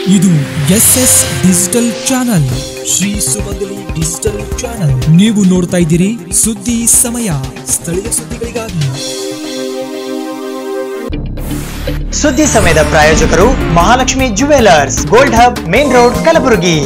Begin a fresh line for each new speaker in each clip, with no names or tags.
ಇದು S S digital channel Shri Sumangali digital channel ನೀವು ನೋಡ್ತಾ ಇದ್ದೀರಿ ಸುದ್ದಿ ಸಮಯ ಸ್ಥಳೀಯ ಸುದ್ದಿಗಳಿಗಾಗಿ
ಸುದ್ದಿ ಸಮಯದ ಪ್ರಾಯೋಜಕರು Mahalakshmi jewellers gold hub main road Kalaburagi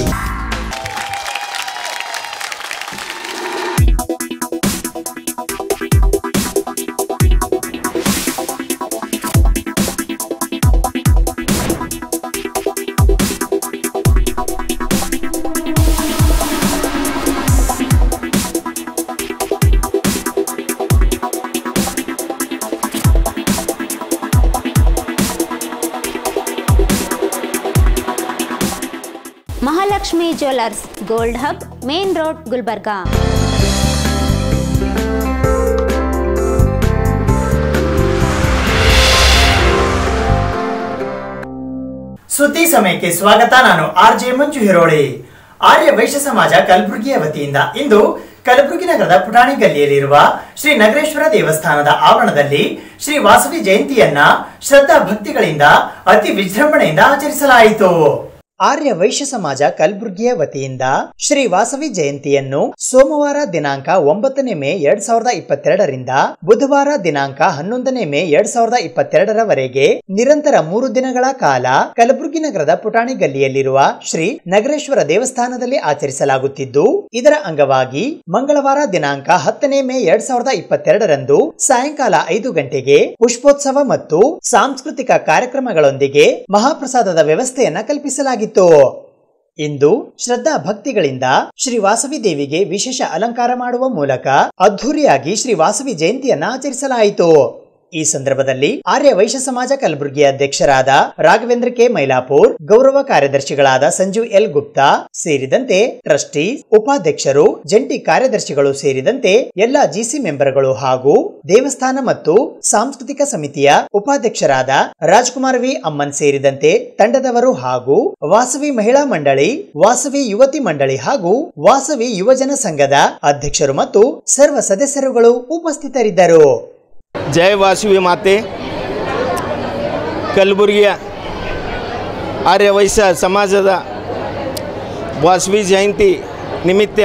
Mahalakshmi jewellers gold hub main road Gulbarga
ಸುದ್ದಿ ಸಮಯಕ್ಕೆ ಸ್ವಾಗತ ನಾನು ಆರ್ ಜೆ ಮಂಜು ಹಿರೋಳಿ ಆರ್ಯ ವೈಶ್ಯ ಸಮಾಜ ಕಲಬುರಗಿಯ ವತಿಯಿಂದ ಇಂದು ಕಲಬುರಗಿ ನಗರದ ಪುಟಾಣಿ ಗಲ್ಲಿಯಲ್ಲಿರುವ ಶ್ರೀ ನಗರೇಶ್ವರ ದೇವಸ್ಥಾನದ ಆವರಣದಲ್ಲಿ ಶ್ರೀ ವಾಸವಿ ಜಯಂತಿಯನ್ನ ಶ್ರದ್ಧಾ ಭಕ್ತಿಗಳಿಂದ ಅತಿ ವಿಜೃಂಭಣೆಯಿಂದ ಆಚರಿಸಲಾಯಿತು ಆರ್ಯ ವೈಶ್ಯ ಸಮಾಜ ಕಲಬುರಗಿಯ ವತಿಯಿಂದ ಶ್ರೀ ವಾಸವಿ ಜಯಂತಿಯನ್ನು ಸೋಮವಾರ ದಿನಾಂಕ ಒಂಬತ್ತನೇ ಮೇ ಎರಡ್ ಸಾವಿರದ ಇಪ್ಪತ್ತೆರಡರಿಂದ ಬುಧವಾರ ದಿನಾಂಕ ಹನ್ನೊಂದನೇ ಮೇ ಎರಡ್ ಸಾವಿರದ ಇಪ್ಪತ್ತೆರಡರವರೆಗೆ ನಿರಂತರ ಮೂರು ದಿನಗಳ ಕಾಲ ಕಲಬುರಗಿ ನಗರದ ಪುಟಾಣಿ ಗಲ್ಲಿಯಲ್ಲಿರುವ ಶ್ರೀ ನಗರೇಶ್ವರ ದೇವಸ್ಥಾನದಲ್ಲಿ ಆಚರಿಸಲಾಗುತ್ತಿದ್ದು ಇದರ ಅಂಗವಾಗಿ ಮಂಗಳವಾರ ದಿನಾಂಕ ಹತ್ತನೇ ಮೇ ಎರಡ್ ಸಾವಿರದ ಇಪ್ಪತ್ತೆರಡರಂದು ಸಾಯಂಕಾಲ ಐದು ಗಂಟೆಗೆ ಪುಷ್ಪೋತ್ಸವ ಮತ್ತು ಸಾಂಸ್ಕೃತಿಕ ಕಾರ್ಯಕ್ರಮಗಳೊಂದಿಗೆ ಮಹಾಪ್ರಸಾದದ ವ್ಯವಸ್ಥೆಯನ್ನ ಕಲ್ಪಿಸಲಾಗಿತ್ತು ಇಂದು ಶ್ರದ್ಧಾ ಭಕ್ತಿಗಳಿಂದ ಶ್ರೀ ವಾಸವಿ ದೇವಿಗೆ ವಿಶೇಷ ಅಲಂಕಾರ ಮಾಡುವ ಮೂಲಕ ಅದ್ಧೂರಿಯಾಗಿ ಶ್ರೀ ವಾಸವಿ ಜಯಂತಿಯನ್ನ ಆಚರಿಸಲಾಯಿತು ಈ ಸಂದರ್ಭದಲ್ಲಿ ಆರ್ಯ ವೈಶ್ಯ ಸಮಾಜ ಕಲಬುರಗಿ ಅಧ್ಯಕ್ಷರಾದ ರಾಘವೇಂದ್ರ ಕೆ ಮೈಲಾಪುರ್ ಗೌರವ ಕಾರ್ಯದರ್ಶಿಗಳಾದ ಸಂಜೀವ್ ಎಲ್ ಗುಪ್ತಾ ಸೇರಿದಂತೆ ಟ್ರಸ್ಟಿ ಉಪಾಧ್ಯಕ್ಷರು ಜಂಟಿ ಕಾರ್ಯದರ್ಶಿಗಳು ಸೇರಿದಂತೆ ಎಲ್ಲ ಜಿಸಿ ಮೆಂಬರ್ಗಳು ಹಾಗೂ ದೇವಸ್ಥಾನ ಮತ್ತು ಸಾಂಸ್ಕೃತಿಕ ಸಮಿತಿಯ ಉಪಾಧ್ಯಕ್ಷರಾದ ರಾಜ್ಕುಮಾರ್ ವಿ ಅಮ್ಮನ್ ಸೇರಿದಂತೆ ತಂಡದವರು ಹಾಗೂ ವಾಸವಿ ಮಹಿಳಾ ಮಂಡಳಿ ವಾಸವಿ ಯುವತಿ ಮಂಡಳಿ ಹಾಗೂ ವಾಸವಿ ಯುವಜನ ಸಂಘದ ಅಧ್ಯಕ್ಷರು ಮತ್ತು ಸರ್ವ ಸದಸ್ಯರುಗಳು ಉಪಸ್ಥಿತರಿದ್ದರು
ಜಯ ವಾಸವಿ ಮಾತೆ ಕಲಬುರಗಿಯ ಆರ್ಯ ವೈಶ್ಯ ಸಮಾಜದ ವಾಸವಿ ಜಯಂತಿ ನಿಮಿತ್ತ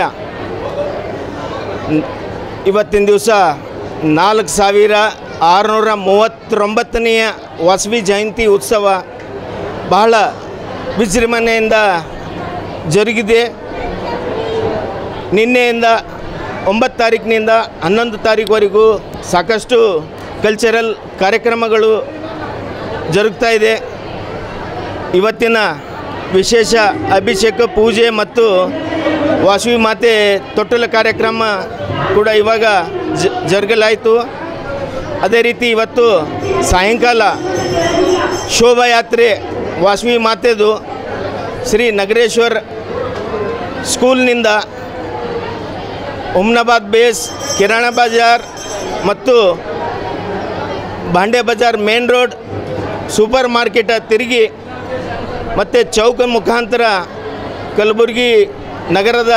ನ್- ಇವತ್ತಿನ ದಿವಸ ನಾಲ್ಕು ಸಾವಿರ ಆರುನೂರ ಮೂವತ್ತೊಂಬತ್ತನೆಯ ವಾಸವಿ ಜಯಂತಿ ಉತ್ಸವ ಬಹಳ ವಿಜೃಂಭಣೆಯಿಂದ ಜರುಗಿದೆ ನಿನ್ನೆಯಿಂದ ಒಂಬತ್ತು ತಾರೀಕಿನಿಂದ ಹನ್ನೊಂದು ತಾರೀಕುವರೆಗೂ ಸಾಕಷ್ಟು ಕಲ್ಚರಲ್ ಕಾರ್ಯಕ್ರಮಗಳು ಜರುಗ್ತಾ ಇದೆ ಇವತ್ತಿನ ವಿಶೇಷ ಅಭಿಷೇಕ ಪೂಜೆ ಮತ್ತು ವಾಸವಿ ಮಾತೆ ತೊಟ್ಟಲ ಕಾರ್ಯಕ್ರಮ ಕೂಡ ಇವಾಗ ಜ ಜರುಗಲಾಯಿತು ಅದೇ ರೀತಿ ಇವತ್ತು ಸಾಯಂಕಾಲ ಶೋಭಾಯಾತ್ರೆ ವಾಸವಿ ಮಾತೆದು ಶ್ರೀ ನಗರೇಶ್ವರ್ ಸ್ಕೂಲ್ನಿಂದ ಉಮ್ನಾಬಾದ್ ಬೇಸ್ ಕಿರಾಣ ಬಜಾರ್ ಮತ್ತು Bande Bazar main road super market ತಿರುಗಿ ಮತ್ತು ಚೌಕ ಮುಖಾಂತರ ಕಲಬುರಗಿ ನಗರದ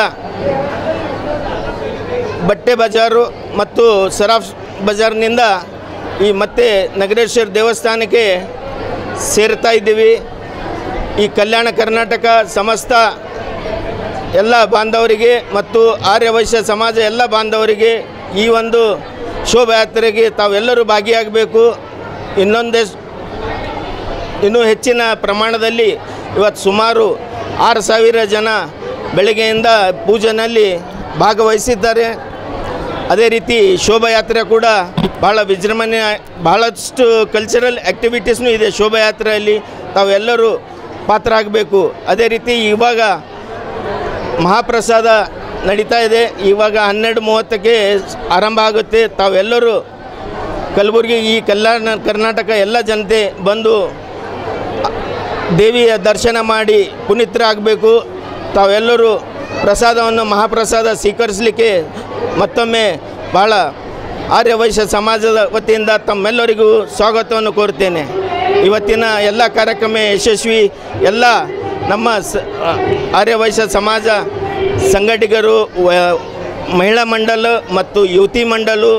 ಬಟ್ಟೆ ಬಜಾರು ಮತ್ತು ಸರಾಫ್ ಬಜಾರ್ನಿಂದ ಈ ಮತ್ತೆ ನಗರೇಶ್ವರ ದೇವಸ್ಥಾನಕ್ಕೆ ಸೇರ್ತಾ ಇದ್ದೀವಿ ಈ ಕಲ್ಯಾಣ ಕರ್ನಾಟಕ ಸಮಸ್ತ ಎಲ್ಲ ಬಾಂಧವರಿಗೆ ಮತ್ತು ಆರ್ಯ ವೈಶ್ಯ ಸಮಾಜ ಎಲ್ಲ ಬಾಂಧವರಿಗೆ ಈ ಒಂದು ಶೋಭಾಯಾತ್ರೆಗೆ ತಾವೆಲ್ಲರೂ ಭಾಗಿಯಾಗಬೇಕು ಇನ್ನೊಂದೇ ಇನ್ನೂ ಹೆಚ್ಚಿನ ಪ್ರಮಾಣದಲ್ಲಿ ಇವತ್ತು ಸುಮಾರು ಆರು ಸಾವಿರ ಜನ ಬೆಳಗ್ಗೆಯಿಂದ ಪೂಜೆನಲ್ಲಿ ಭಾಗವಹಿಸಿದ್ದಾರೆ ಅದೇ ರೀತಿ ಶೋಭಾಯಾತ್ರೆ ಕೂಡ ಭಾಳ ವಿಜೃಂಭಣೆ ಬಹಳಷ್ಟು ಕಲ್ಚರಲ್ ಆ್ಯಕ್ಟಿವಿಟೀಸ್ನೂ ಇದೆ ಶೋಭಾಯಾತ್ರೆಯಲ್ಲಿ ತಾವೆಲ್ಲರೂ ಪಾತ್ರ ಆಗಬೇಕು ಅದೇ ರೀತಿ ಇವಾಗ ಮಹಾಪ್ರಸಾದ ನಡೀತಾ ಇದೆ ಇವಾಗ ಹನ್ನೆರಡು ಮೂವತ್ತಕ್ಕೆ ಆರಂಭ ಆಗುತ್ತೆ ತಾವೆಲ್ಲರೂ ಕಲಬುರಗಿ ಈ ಕಲ್ಯಾಣ ಕರ್ನಾಟಕ ಎಲ್ಲ ಜನತೆ ಬಂದು ದೇವಿಯ ದರ್ಶನ ಮಾಡಿ ಪುನೀತರಾಗಬೇಕು ತಾವೆಲ್ಲರೂ ಪ್ರಸಾದವನ್ನು ಮಹಾಪ್ರಸಾದ ಸ್ವೀಕರಿಸಲಿಕ್ಕೆ ಮತ್ತೊಮ್ಮೆ ಭಾಳ ಆರ್ಯ ವೈಶ್ಯ ಸಮಾಜದ ವತಿಯಿಂದ ತಮ್ಮೆಲ್ಲರಿಗೂ ಸ್ವಾಗತವನ್ನು ಕೋರುತ್ತೇನೆ ಇವತ್ತಿನ ಎಲ್ಲ ಕಾರ್ಯಕ್ರಮ ಯಶಸ್ವಿ ಎಲ್ಲ ನಮ್ಮ ಸ ಆರ್ಯ ವೈಶ್ಯ ಸಮಾಜ ಸಂಘಟಕರು ವ- ಮಹಿಳಾ ಮಂಡಲ ಮತ್ತು ಯುವತಿ ಮಂಡಲು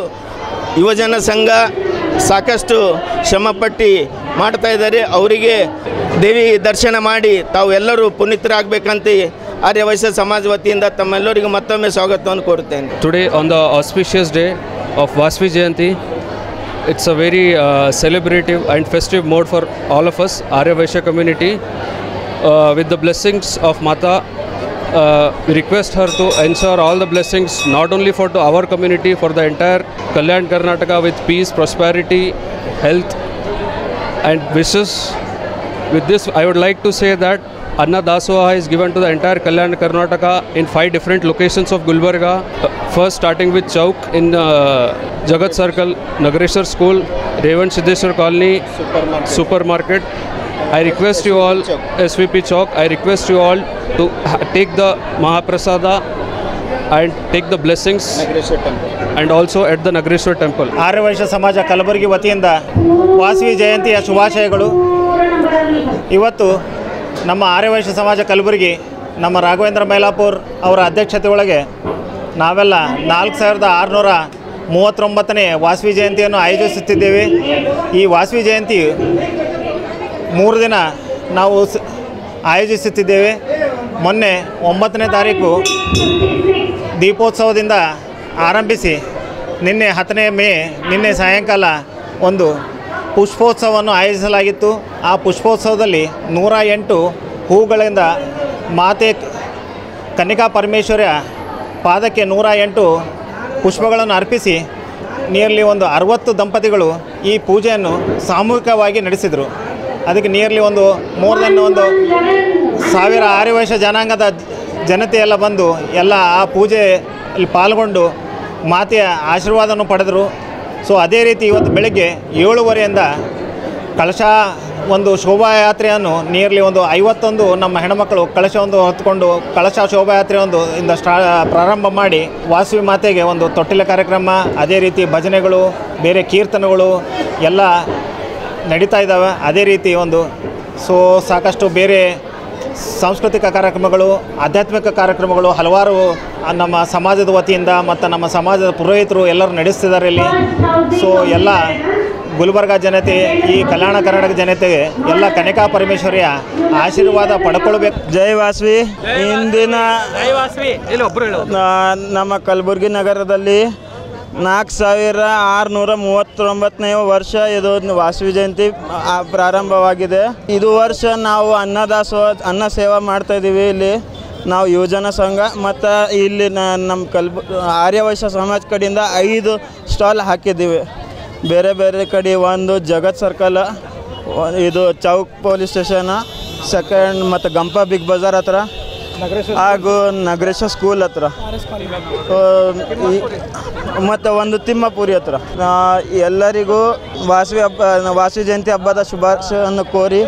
ಯುವಜನ ಸಂಘ ಸಾಕಷ್ಟು ಶ್ರಮಪಟ್ಟು ಮಾಡ್ತಾ ಇದ್ದಾರೆ ಅವರಿಗೆ ದೇವಿ ದರ್ಶನ ಮಾಡಿ ತಾವು ಎಲ್ಲರೂ ಪುನೀತರಾಗಬೇಕಂತ ಆರ್ಯವೈಶ್ಯ ಸಮಾಜ ವತಿಯಿಂದ ತಮ್ಮೆಲ್ಲರಿಗೂ ಮತ್ತೊಮ್ಮೆ ಸ್ವಾಗತವನ್ನು ಕೋರುತ್ತೇನೆ
Today, on the auspicious day of Vasvi Jayanti, it's a very uh, celebrative and festive mode for all of us, Arya Vaishya community. Uh, with the blessings of Mata, uh, we request her to ensure all the blessings not only for to our community, for the entire Kalyan Karnataka with peace, prosperity, health, and wishes. With this, I would like to say that Anna Dasoha is given to the entire Kalyan Karnataka in five different locations of Gulbarga. Uh, First, starting with Chowk in uh, Jagat Circle, Nagareshwar School, Revan Siddheshwar Colony, Supermarket. I request you all, SVP Chowk, I request you all to ha- take the Mahaprasada and take the blessings and also at the Nagareshwar Temple.
Aryavaishya ಸಮಾಜ ಕಲಬುರಗಿ ವತಿಯಿಂದ ವಾಸವಿ ಜಯಂತಿಯ ಶುಭಾಶಯಗಳು ಇವತ್ತು ನಮ್ಮ ಆರ್ಯವೈಶ್ಯ ಸಮಾಜ ಕಲಬುರಗಿ ನಮ್ಮ ರಾಘವೇಂದ್ರ ಮೈಲಾಪುರ್ ಅವರ ಅಧ್ಯಕ್ಷತೆ ಒಳಗೆ ನಾವೆಲ್ಲ ನಾಲ್ಕು ಸಾವಿರದ ಆರುನೂರ ಮೂವತ್ತೊಂಬತ್ತನೇ ವಾಸವಿ ಜಯಂತಿಯನ್ನು ಆಯೋಜಿಸುತ್ತಿದ್ದೇವೆ ಈ ವಾಸವಿ ಜಯಂತಿ ಮೂರು ದಿನ ನಾವು ಸ- ಆಯೋಜಿಸುತ್ತಿದ್ದೇವೆ ಮೊನ್ನೆ ಒಂಬತ್ತನೇ ತಾರೀಕು ದೀಪೋತ್ಸವದಿಂದ ಆರಂಭಿಸಿ ನಿನ್ನೆ ಹತ್ತನೇ ಮೇ ನಿನ್ನೆ ಸಾಯಂಕಾಲ ಒಂದು ಪುಷ್ಪೋತ್ಸವವನ್ನು ಆಯೋಜಿಸಲಾಗಿತ್ತು ಆ ಪುಷ್ಪೋತ್ಸವದಲ್ಲಿ ನೂರ ಎಂಟು ಹೂಗಳಿಂದ ಮಾತೆ ಕನ್ನಿಕಾ ಪರಮೇಶ್ವರಿಯ ಪಾದಕ್ಕೆ ನೂರ ಎಂಟು ಪುಷ್ಪಗಳನ್ನು ಅರ್ಪಿಸಿ ನಿಯರ್ಲಿ ಒಂದು ಅರವತ್ತು ದಂಪತಿಗಳು ಈ ಪೂಜೆಯನ್ನು ಸಾಮೂಹಿಕವಾಗಿ ನಡೆಸಿದರು ಅದಕ್ಕೆ ನಿಯರ್ಲಿ ಒಂದು ಮೋರ್ ದೆನ್ ಒಂದು ಸಾವಿರ ಆರ್ಯವೈಶ್ಯ ಜನಾಂಗದ ಜನತೆ ಎಲ್ಲ ಬಂದು ಎಲ್ಲ ಆ ಪೂಜೆಯಲ್ಲಿ ಪಾಲ್ಗೊಂಡು ಮಾತೆಯ ಆಶೀರ್ವಾದವನ್ನು ಪಡೆದರು ಸೊ ಅದೇ ರೀತಿ ಇವತ್ತು ಬೆಳಗ್ಗೆ ಏಳುವರೆಯಿಂದ ಕಳಶ ಒಂದು ಶೋಭಾಯಾತ್ರೆಯನ್ನು ನಿಯರ್ಲಿ ಒಂದು ಐವತ್ತೊಂದು ನಮ್ಮ ಹೆಣ್ಮಕ್ಳು ಕಳಶವನ್ನು ಹೊತ್ಕೊಂಡು ಕಳಶ ಶೋಭಾಯಾತ್ರೆ ಒಂದು ಇಂದ ಸ್ಟಾ ಪ್ರಾರಂಭ ಮಾಡಿ ವಾಸವಿ ಮಾತೆಗೆ ಒಂದು ತೊಟ್ಟಿಲ ಕಾರ್ಯಕ್ರಮ ಅದೇ ರೀತಿ ಭಜನೆಗಳು ಬೇರೆ ಕೀರ್ತನೆಗಳು ಎಲ್ಲ ನಡೀತಾ ಇದ್ದಾವೆ ಅದೇ ರೀತಿ ಒಂದು ಸೊ ಸಾಕಷ್ಟು ಬೇರೆ ಸಾಂಸ್ಕೃತಿಕ ಕಾರ್ಯಕ್ರಮಗಳು ಆಧ್ಯಾತ್ಮಿಕ ಕಾರ್ಯಕ್ರಮಗಳು ಹಲವಾರು ಆ ನಮ್ಮ ಸಮಾಜದ ವತಿಯಿಂದ ಮತ್ತು ನಮ್ಮ ಸಮಾಜದ ಪುರೋಹಿತರು ಎಲ್ಲರೂ ನಡೆಸ್ತಿದ್ದಾರೆ ಇಲ್ಲಿ ಸೊ ಎಲ್ಲ ಗುಲ್ಬರ್ಗ ಜನತೆ ಈ ಕಲ್ಯಾಣ ಕರ್ನಾಟಕ ಜನತೆಗೆ ಎಲ್ಲ ಕನಕಾ ಪರಮೇಶ್ವರಿಯ ಆಶೀರ್ವಾದ ಪಡ್ಕೊಳ್ಬೇಕು
ಜೈ ವಾಸವಿ ಇಂದಿನ ನಾ- ನಮ್ಮ ಕಲಬುರಗಿ ನಗರದಲ್ಲಿ ನಾಲ್ಕು ಸಾವಿರ ಆರುನೂರ ಮೂವತ್ತೊಂಬತ್ತನೇ ವರ್ಷ ಇದು ಒಂದು ವಾಸವಿ ಜಯಂತಿ ಆ, ಪ್ರಾರಂಭವಾಗಿದೆ ಇದು ವರ್ಷ ನಾವು ಅನ್ನದಾಸೋಹ ಅನ್ನ ಸೇವಾ ಮಾಡ್ತಾ ಇದ್ದೀವಿ ಇಲ್ಲಿ ನಾವು ಯುವಜನ ಸಂಘ ಮತ್ತು ಇಲ್ಲಿ ನ- ನಮ್ಮ ಕಲ್ಬು ಆರ್ಯವೈಶ್ಯ ಸಮಾಜ ಕಡೆಯಿಂದ ಐದು ಸ್ಟಾಲ್ ಹಾಕಿದ್ದೀವಿ ಬೇರೆ ಬೇರೆ ಕಡೆ ಒಂದು ಜಗತ್ ಸರ್ಕಲ್ ಇದು ಚೌಕ್ ಪೊಲೀಸ್ ಸ್ಟೇಷನ್ ಸೆಕೆಂಡ್ ಮತ್ತು ಗಂಪ ಬಿಗ್ ಬಜಾರ್ ಹತ್ರ ಹಾಗೂ ನಗರೇಶ ಸ್ಕೂಲ್ ಹತ್ರ ಮತ್ತು ಒಂದು ತಿಮ್ಮಪುರಿ ಹತ್ರ ಆ, ಎಲ್ಲರಿಗೂ ವಾಸವಿ ಹಬ್ಬ ವಾಸವಿ ಜಯಂತಿ ಹಬ್ಬದ ಶುಭಾಶಯವನ್ನು ಕೋರಿ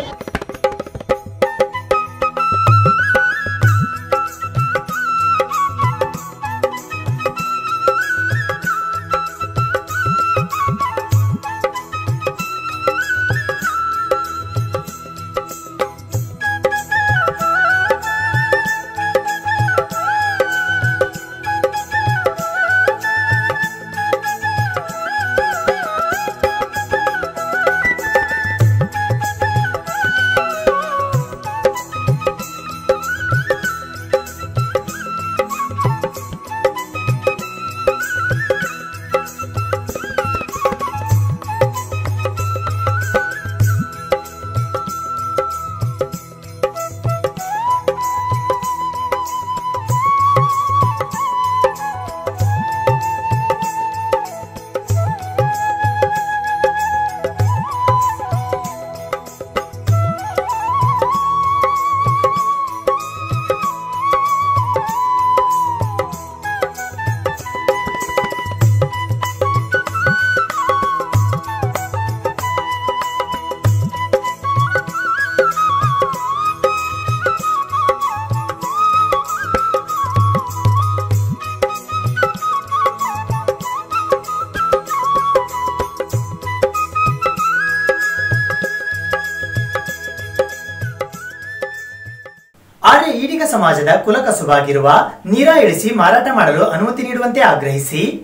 ಆರ್ಯ ಈಡಿಗ ಸಮಾಜದ ಕುಲಕಸುಬಾಗಿರುವ ನೀರ ಇಳಿಸಿ ಮಾರಾಟ ಮಾಡಲು ಅನುಮತಿ ನೀಡುವಂತೆ ಆಗ್ರಹಿಸಿ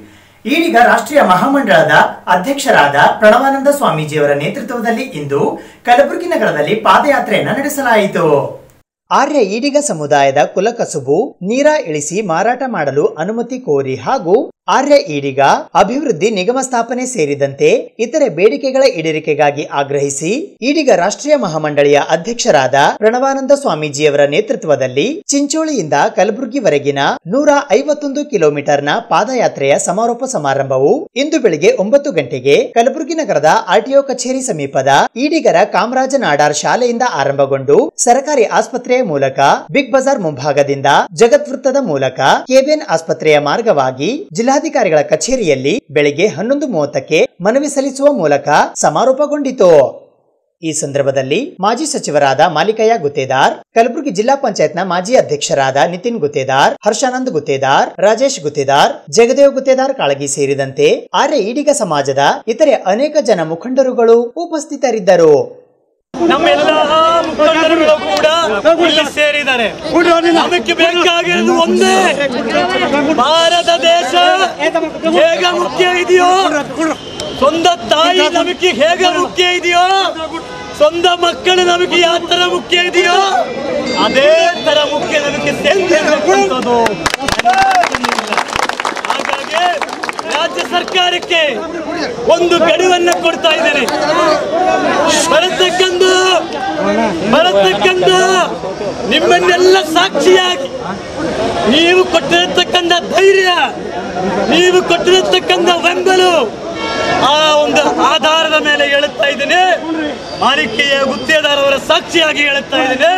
ಈಡಿಗ ರಾಷ್ಟ್ರೀಯ ಮಹಾಮಂಡಳದ ಅಧ್ಯಕ್ಷರಾದ ಪ್ರಣವಾನಂದ ಸ್ವಾಮೀಜಿಯವರ ನೇತೃತ್ವದಲ್ಲಿ ಇಂದು ಕಲಬುರಗಿ ನಗರದಲ್ಲಿ ಪಾದಯಾತ್ರೆಯನ್ನ ನಡೆಸಲಾಯಿತು ಆರ್ಯ ಈಡಿಗ ಸಮುದಾಯದ ಕುಲಕಸುಬು ನೀರ ಇಳಿಸಿ ಮಾರಾಟ ಮಾಡಲು ಅನುಮತಿ ಕೋರಿ ಹಾಗೂ ಆರ್ಯ ಈಡಿಗ ಅಭಿವೃದ್ಧಿ ನಿಗಮ ಸ್ಥಾಪನೆ ಸೇರಿದಂತೆ ಇತರೆ ಬೇಡಿಕೆಗಳ ಈಡೇರಿಕೆಗಾಗಿ ಆಗ್ರಹಿಸಿ ಈಡಿಗ ರಾಷ್ಟ್ರೀಯ ಮಹಾಮಂಡಳಿಯ ಅಧ್ಯಕ್ಷರಾದ ಪ್ರಣವಾನಂದ ಸ್ವಾಮೀಜಿಯವರ ನೇತೃತ್ವದಲ್ಲಿ ಚಿಂಚೋಳಿಯಿಂದ ಕಲಬುರಗಿವರೆಗಿನ ನೂರ ಐವತ್ತೊಂದು ಕಿಲೋಮೀಟರ್ನ ಪಾದಯಾತ್ರೆಯ ಸಮಾರೋಪ ಸಮಾರಂಭವು ಇಂದು ಬೆಳಿಗ್ಗೆ ಒಂಬತ್ತು ಗಂಟೆಗೆ ಕಲಬುರಗಿ ನಗರದ ಆರ್ಟಿಒ ಕಚೇರಿ ಸಮೀಪದ ಈಡಿಗರ ಕಾಮರಾಜ ನಾಡಾರ್ ಶಾಲೆಯಿಂದ ಆರಂಭಗೊಂಡು ಸರ್ಕಾರಿ ಆಸ್ಪತ್ರೆಯ ಮೂಲಕ ಬಿಗ್ ಬಜಾರ್ ಮುಂಭಾಗದಿಂದ ಜಗತ್ ವೃತ್ತದ ಮೂಲಕ ಕೆಬಿಎನ್ ಆಸ್ಪತ್ರೆಯ ಮಾರ್ಗವಾಗಿ ಜಿಲ್ಲಾಧಿಕಾರಿಗಳ ಕಚೇರಿಯಲ್ಲಿ ಬೆಳಿಗ್ಗೆ ಹನ್ನೊಂದು ಮೂವತ್ತಕ್ಕೆ ಮನವಿ ಸಲ್ಲಿಸುವ ಮೂಲಕ ಸಮಾರೋಪಗೊಂಡಿತು ಈ ಸಂದರ್ಭದಲ್ಲಿ ಮಾಜಿ ಸಚಿವರಾದ ಮಾಲಿಕಯ್ಯ ಗುತ್ತೇದಾರ್ ಕಲಬುರಗಿ ಜಿಲ್ಲಾ ಪಂಚಾಯತ್ನ ಮಾಜಿ ಅಧ್ಯಕ್ಷರಾದ ನಿತಿನ್ ಗುತ್ತೇದಾರ್ ಹರ್ಷಾನಂದ್ ಗುತ್ತೇದಾರ್ ರಾಜೇಶ್ ಗುತ್ತೇದಾರ್ ಜಗದೇವ್ ಗುತ್ತೇದಾರ್ ಕಾಳಗಿ ಸೇರಿದಂತೆ ಆರ್ಯ ಈಡಿಗ ಸಮಾಜದ ಇತರೆ ಅನೇಕ ಜನ ಮುಖಂಡರುಗಳು ಉಪಸ್ಥಿತರಿದ್ದರು
ನಮ್ಮೆಲ್ಲ ಮುಖಂಡರುಗಳು ಕೂಡ ಇಲ್ಲಿ ಸೇರಿದ್ದಾರೆ ನಮಗೆ ಬೇಕಾಗಿರೋದು ಒಂದೇ ಭಾರತ ದೇಶ ಹೇಗೆ ಮುಖ್ಯ ಇದೆಯೋ ಸ್ವಂತ ತಾಯಿ ನಮಗೆ ಹೇಗೆ ಮುಖ್ಯ ಇದೆಯೋ ಸ್ವಂತ ಮಕ್ಕಳು ನಮಗೆ ಯಾವ ತರ ಮುಖ್ಯ ಇದೆಯೋ ಅದೇ ತರ ಮುಖ್ಯ ನಮಗೆ ಸೇರಿರ್ತಕ್ಕಂಥದ್ದು ಹಾಗಾಗಿ ರಾಜ್ಯ ಸರ್ಕಾರಕ್ಕೆ ಒಂದು ಗಡುವನ್ನ ಕೊಡ್ತಾ ಇದ್ದೇನೆ ಬರತಕ್ಕಂಥ ಬರತಕ್ಕಂಥ ನಿಮ್ಮನ್ನೆಲ್ಲ ಸಾಕ್ಷಿಯಾಗಿ ನೀವು ಕೊಟ್ಟಿರತಕ್ಕಂಥ ಧೈರ್ಯ ನೀವು ಕೊಟ್ಟಿರತಕ್ಕಂಥ ಬೆಂಬಲ ಆ ಒಂದು ಆಧಾರದ ಮೇಲೆ ಹೇಳುತ್ತಾ ಇದ್ದೇನೆ ಮಾಲಿಕೆಯ ಗುತ್ತೇದಾರವರ ಸಾಕ್ಷಿಯಾಗಿ ಹೇಳುತ್ತಾ ಇದ್ದೇನೆ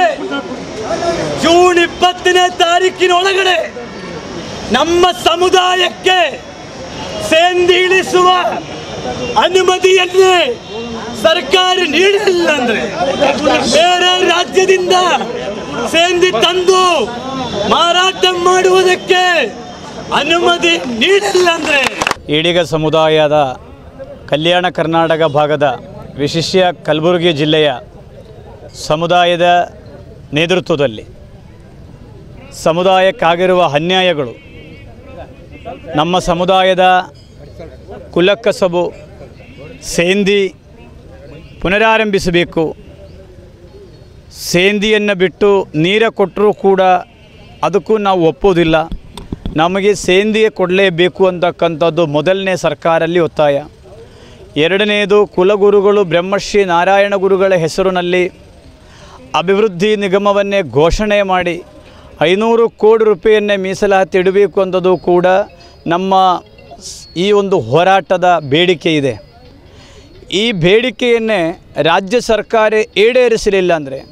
ಜೂನ್ ಇಪ್ಪತ್ತನೇ ತಾರೀಕಿನ ಒಳಗಡೆ ನಮ್ಮ ಸಮುದಾಯಕ್ಕೆ ಸೇಂದಿ ಇಳಿಸುವ ಅನುಮತಿಯನ್ನೇ ಸರ್ಕಾರ ನೀಡಿಲ್ಲ ಅಂದ್ರೆ ಬೇರೆ ರಾಜ್ಯದಿಂದ ಸೇಂದಿ ತಂದು ಮಾರಾಟ ಮಾಡುವುದಕ್ಕೆ ಅನುಮತಿ ನೀಡಿಲ್ಲ ಅಂದ್ರೆ
ಈಡಿಗ ಸಮುದಾಯದ ಕಲ್ಯಾಣ ಕರ್ನಾಟಕ ಭಾಗದ ವಿಶಿಷ್ಯ ಕಲಬುರಗಿ ಜಿಲ್ಲೆಯ ಸಮುದಾಯದ ನೇತೃತ್ವದಲ್ಲಿ ಸಮುದಾಯಕ್ಕಾಗಿರುವ ಅನ್ಯಾಯಗಳು ನಮ್ಮ ಸಮುದಾಯದ ಕುಲಕ್ಕಸಬು ಸೇಂದಿ ಪುನರಾರಂಭಿಸಬೇಕು ಸೇಂದಿಯನ್ನು ಬಿಟ್ಟು ನೀರ ಕೊಟ್ಟರೂ ಕೂಡ ಅದಕ್ಕೂ ನಾವು ಒಪ್ಪೋದಿಲ್ಲ ನಮಗೆ ಸೇಂದಿಗೆ ಕೊಡಲೇಬೇಕು ಅಂತಕ್ಕಂಥದ್ದು ಮೊದಲನೇ ಸರ್ಕಾರಲ್ಲಿ ಒತ್ತಾಯ ಎರಡನೆಯದು ಕುಲಗುರುಗಳು ಬ್ರಹ್ಮಶ್ರೀ ನಾರಾಯಣ ಗುರುಗಳ ಹೆಸರಿನಲ್ಲಿ ಅಭಿವೃದ್ಧಿ ನಿಗಮವನ್ನೇ ಘೋಷಣೆ ಮಾಡಿ ಐನೂರು ಕೋಟಿ ರೂಪಾಯಿಯನ್ನೇ ಮೀಸಲಾತಿ ಇಡಬೇಕು ಅನ್ನೋದು ಕೂಡ ನಮ್ಮ ಸ್- ಈ ಒಂದು ಹೋರಾಟದ ಬೇಡಿಕೆ ಇದೆ ಈ ಬೇಡಿಕೆಯನ್ನೇ ರಾಜ್ಯ ಸರ್ಕಾರ ಈಡೇರಿಸಲಿಲ್ಲ ಅಂದರೆ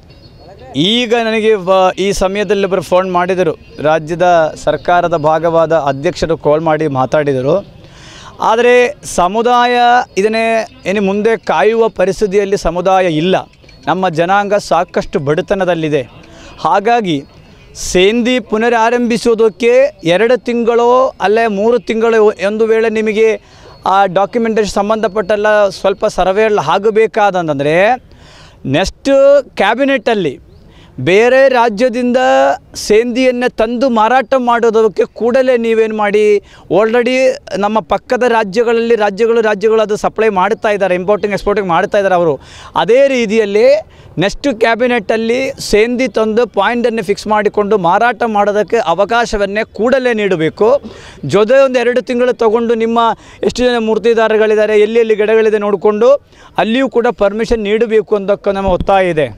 ಈಗ ನನಗೆ ವ- ಈ ಸಮಯದಲ್ಲಿ ಒಬ್ಬರು ಫೋನ್ ಮಾಡಿದರು ರಾಜ್ಯದ ಸರ್ಕಾರದ ಭಾಗವಾದ ಅಧ್ಯಕ್ಷರು ಕಾಲ್ ಮಾಡಿ ಮಾತಾಡಿದರು ಆದರೆ ಸಮುದಾಯ ಇದನ್ನೇ ಇನ್ನು ಮುಂದೆ ಕಾಯುವ ಪರಿಸ್ಥಿತಿಯಲ್ಲಿ ಸಮುದಾಯ ಇಲ್ಲ ನಮ್ಮ ಜನಾಂಗ ಸಾಕಷ್ಟು ಬಡತನದಲ್ಲಿದೆ ಹಾಗಾಗಿ ಸೇಂದಿ ಪುನರಾರಂಭಿಸೋದಕ್ಕೆ ಎರಡು ತಿಂಗಳು ಅಲ್ಲೇ ಮೂರು ತಿಂಗಳು ಒಂದು ವೇಳೆ ನಿಮಗೆ ಆ ಡಾಕ್ಯುಮೆಂಟೇಶನ್ ಸಂಬಂಧಪಟ್ಟೆಲ್ಲ ಸ್ವಲ್ಪ ಸರ್ವೆ ಆಗಬೇಕಾದಂತಂದರೆ ನೆಕ್ಸ್ಟ್ ಕ್ಯಾಬಿನೆಟಲ್ಲಿ ಬೇರೆ ರಾಜ್ಯದಿಂದ ಸೇಂದಿಯನ್ನು ತಂದು ಮಾರಾಟ ಮಾಡೋದಕ್ಕೆ ಕೂಡಲೇ ನೀವೇನು ಮಾಡಿ ಆಲ್ರೆಡಿ ನಮ್ಮ ಪಕ್ಕದ ರಾಜ್ಯಗಳಲ್ಲಿ ರಾಜ್ಯಗಳು ರಾಜ್ಯಗಳು ಅದು ಸಪ್ಲೈ ಮಾಡ್ತಾ ಇದ್ದಾರೆ ಇಂಪೋರ್ಟಿಂಗ್ ಎಕ್ಸ್ಪೋರ್ಟಿಂಗ್ ಮಾಡ್ತಾ ಇದ್ದಾರೆ ಅವರು ಅದೇ ರೀತಿಯಲ್ಲಿ ನೆಕ್ಸ್ಟ್ ಕ್ಯಾಬಿನೆಟ್ಟಲ್ಲಿ ಸೇಂದಿ ತಂದು ಪಾಯಿಂಟನ್ನು ಫಿಕ್ಸ್ ಮಾಡಿಕೊಂಡು ಮಾರಾಟ ಮಾಡೋದಕ್ಕೆ ಅವಕಾಶವನ್ನೇ ಕೂಡಲೇ ನೀಡಬೇಕು ಜೊತೆ ಒಂದು ಎರಡು ತಿಂಗಳು ತಗೊಂಡು ನಿಮ್ಮ ಎಷ್ಟು ಜನ ಮೂರ್ತಿದಾರಗಳಿದ್ದಾರೆ ಎಲ್ಲಿ ಎಲ್ಲಿ ಗಿಡಗಳಿದೆ ನೋಡಿಕೊಂಡು ಅಲ್ಲಿಯೂ ಕೂಡ ಪರ್ಮಿಷನ್ ನೀಡಬೇಕು ಅಂತಕ್ಕ ನಮ್ಮ ಒತ್ತಾಯ ಇದೆ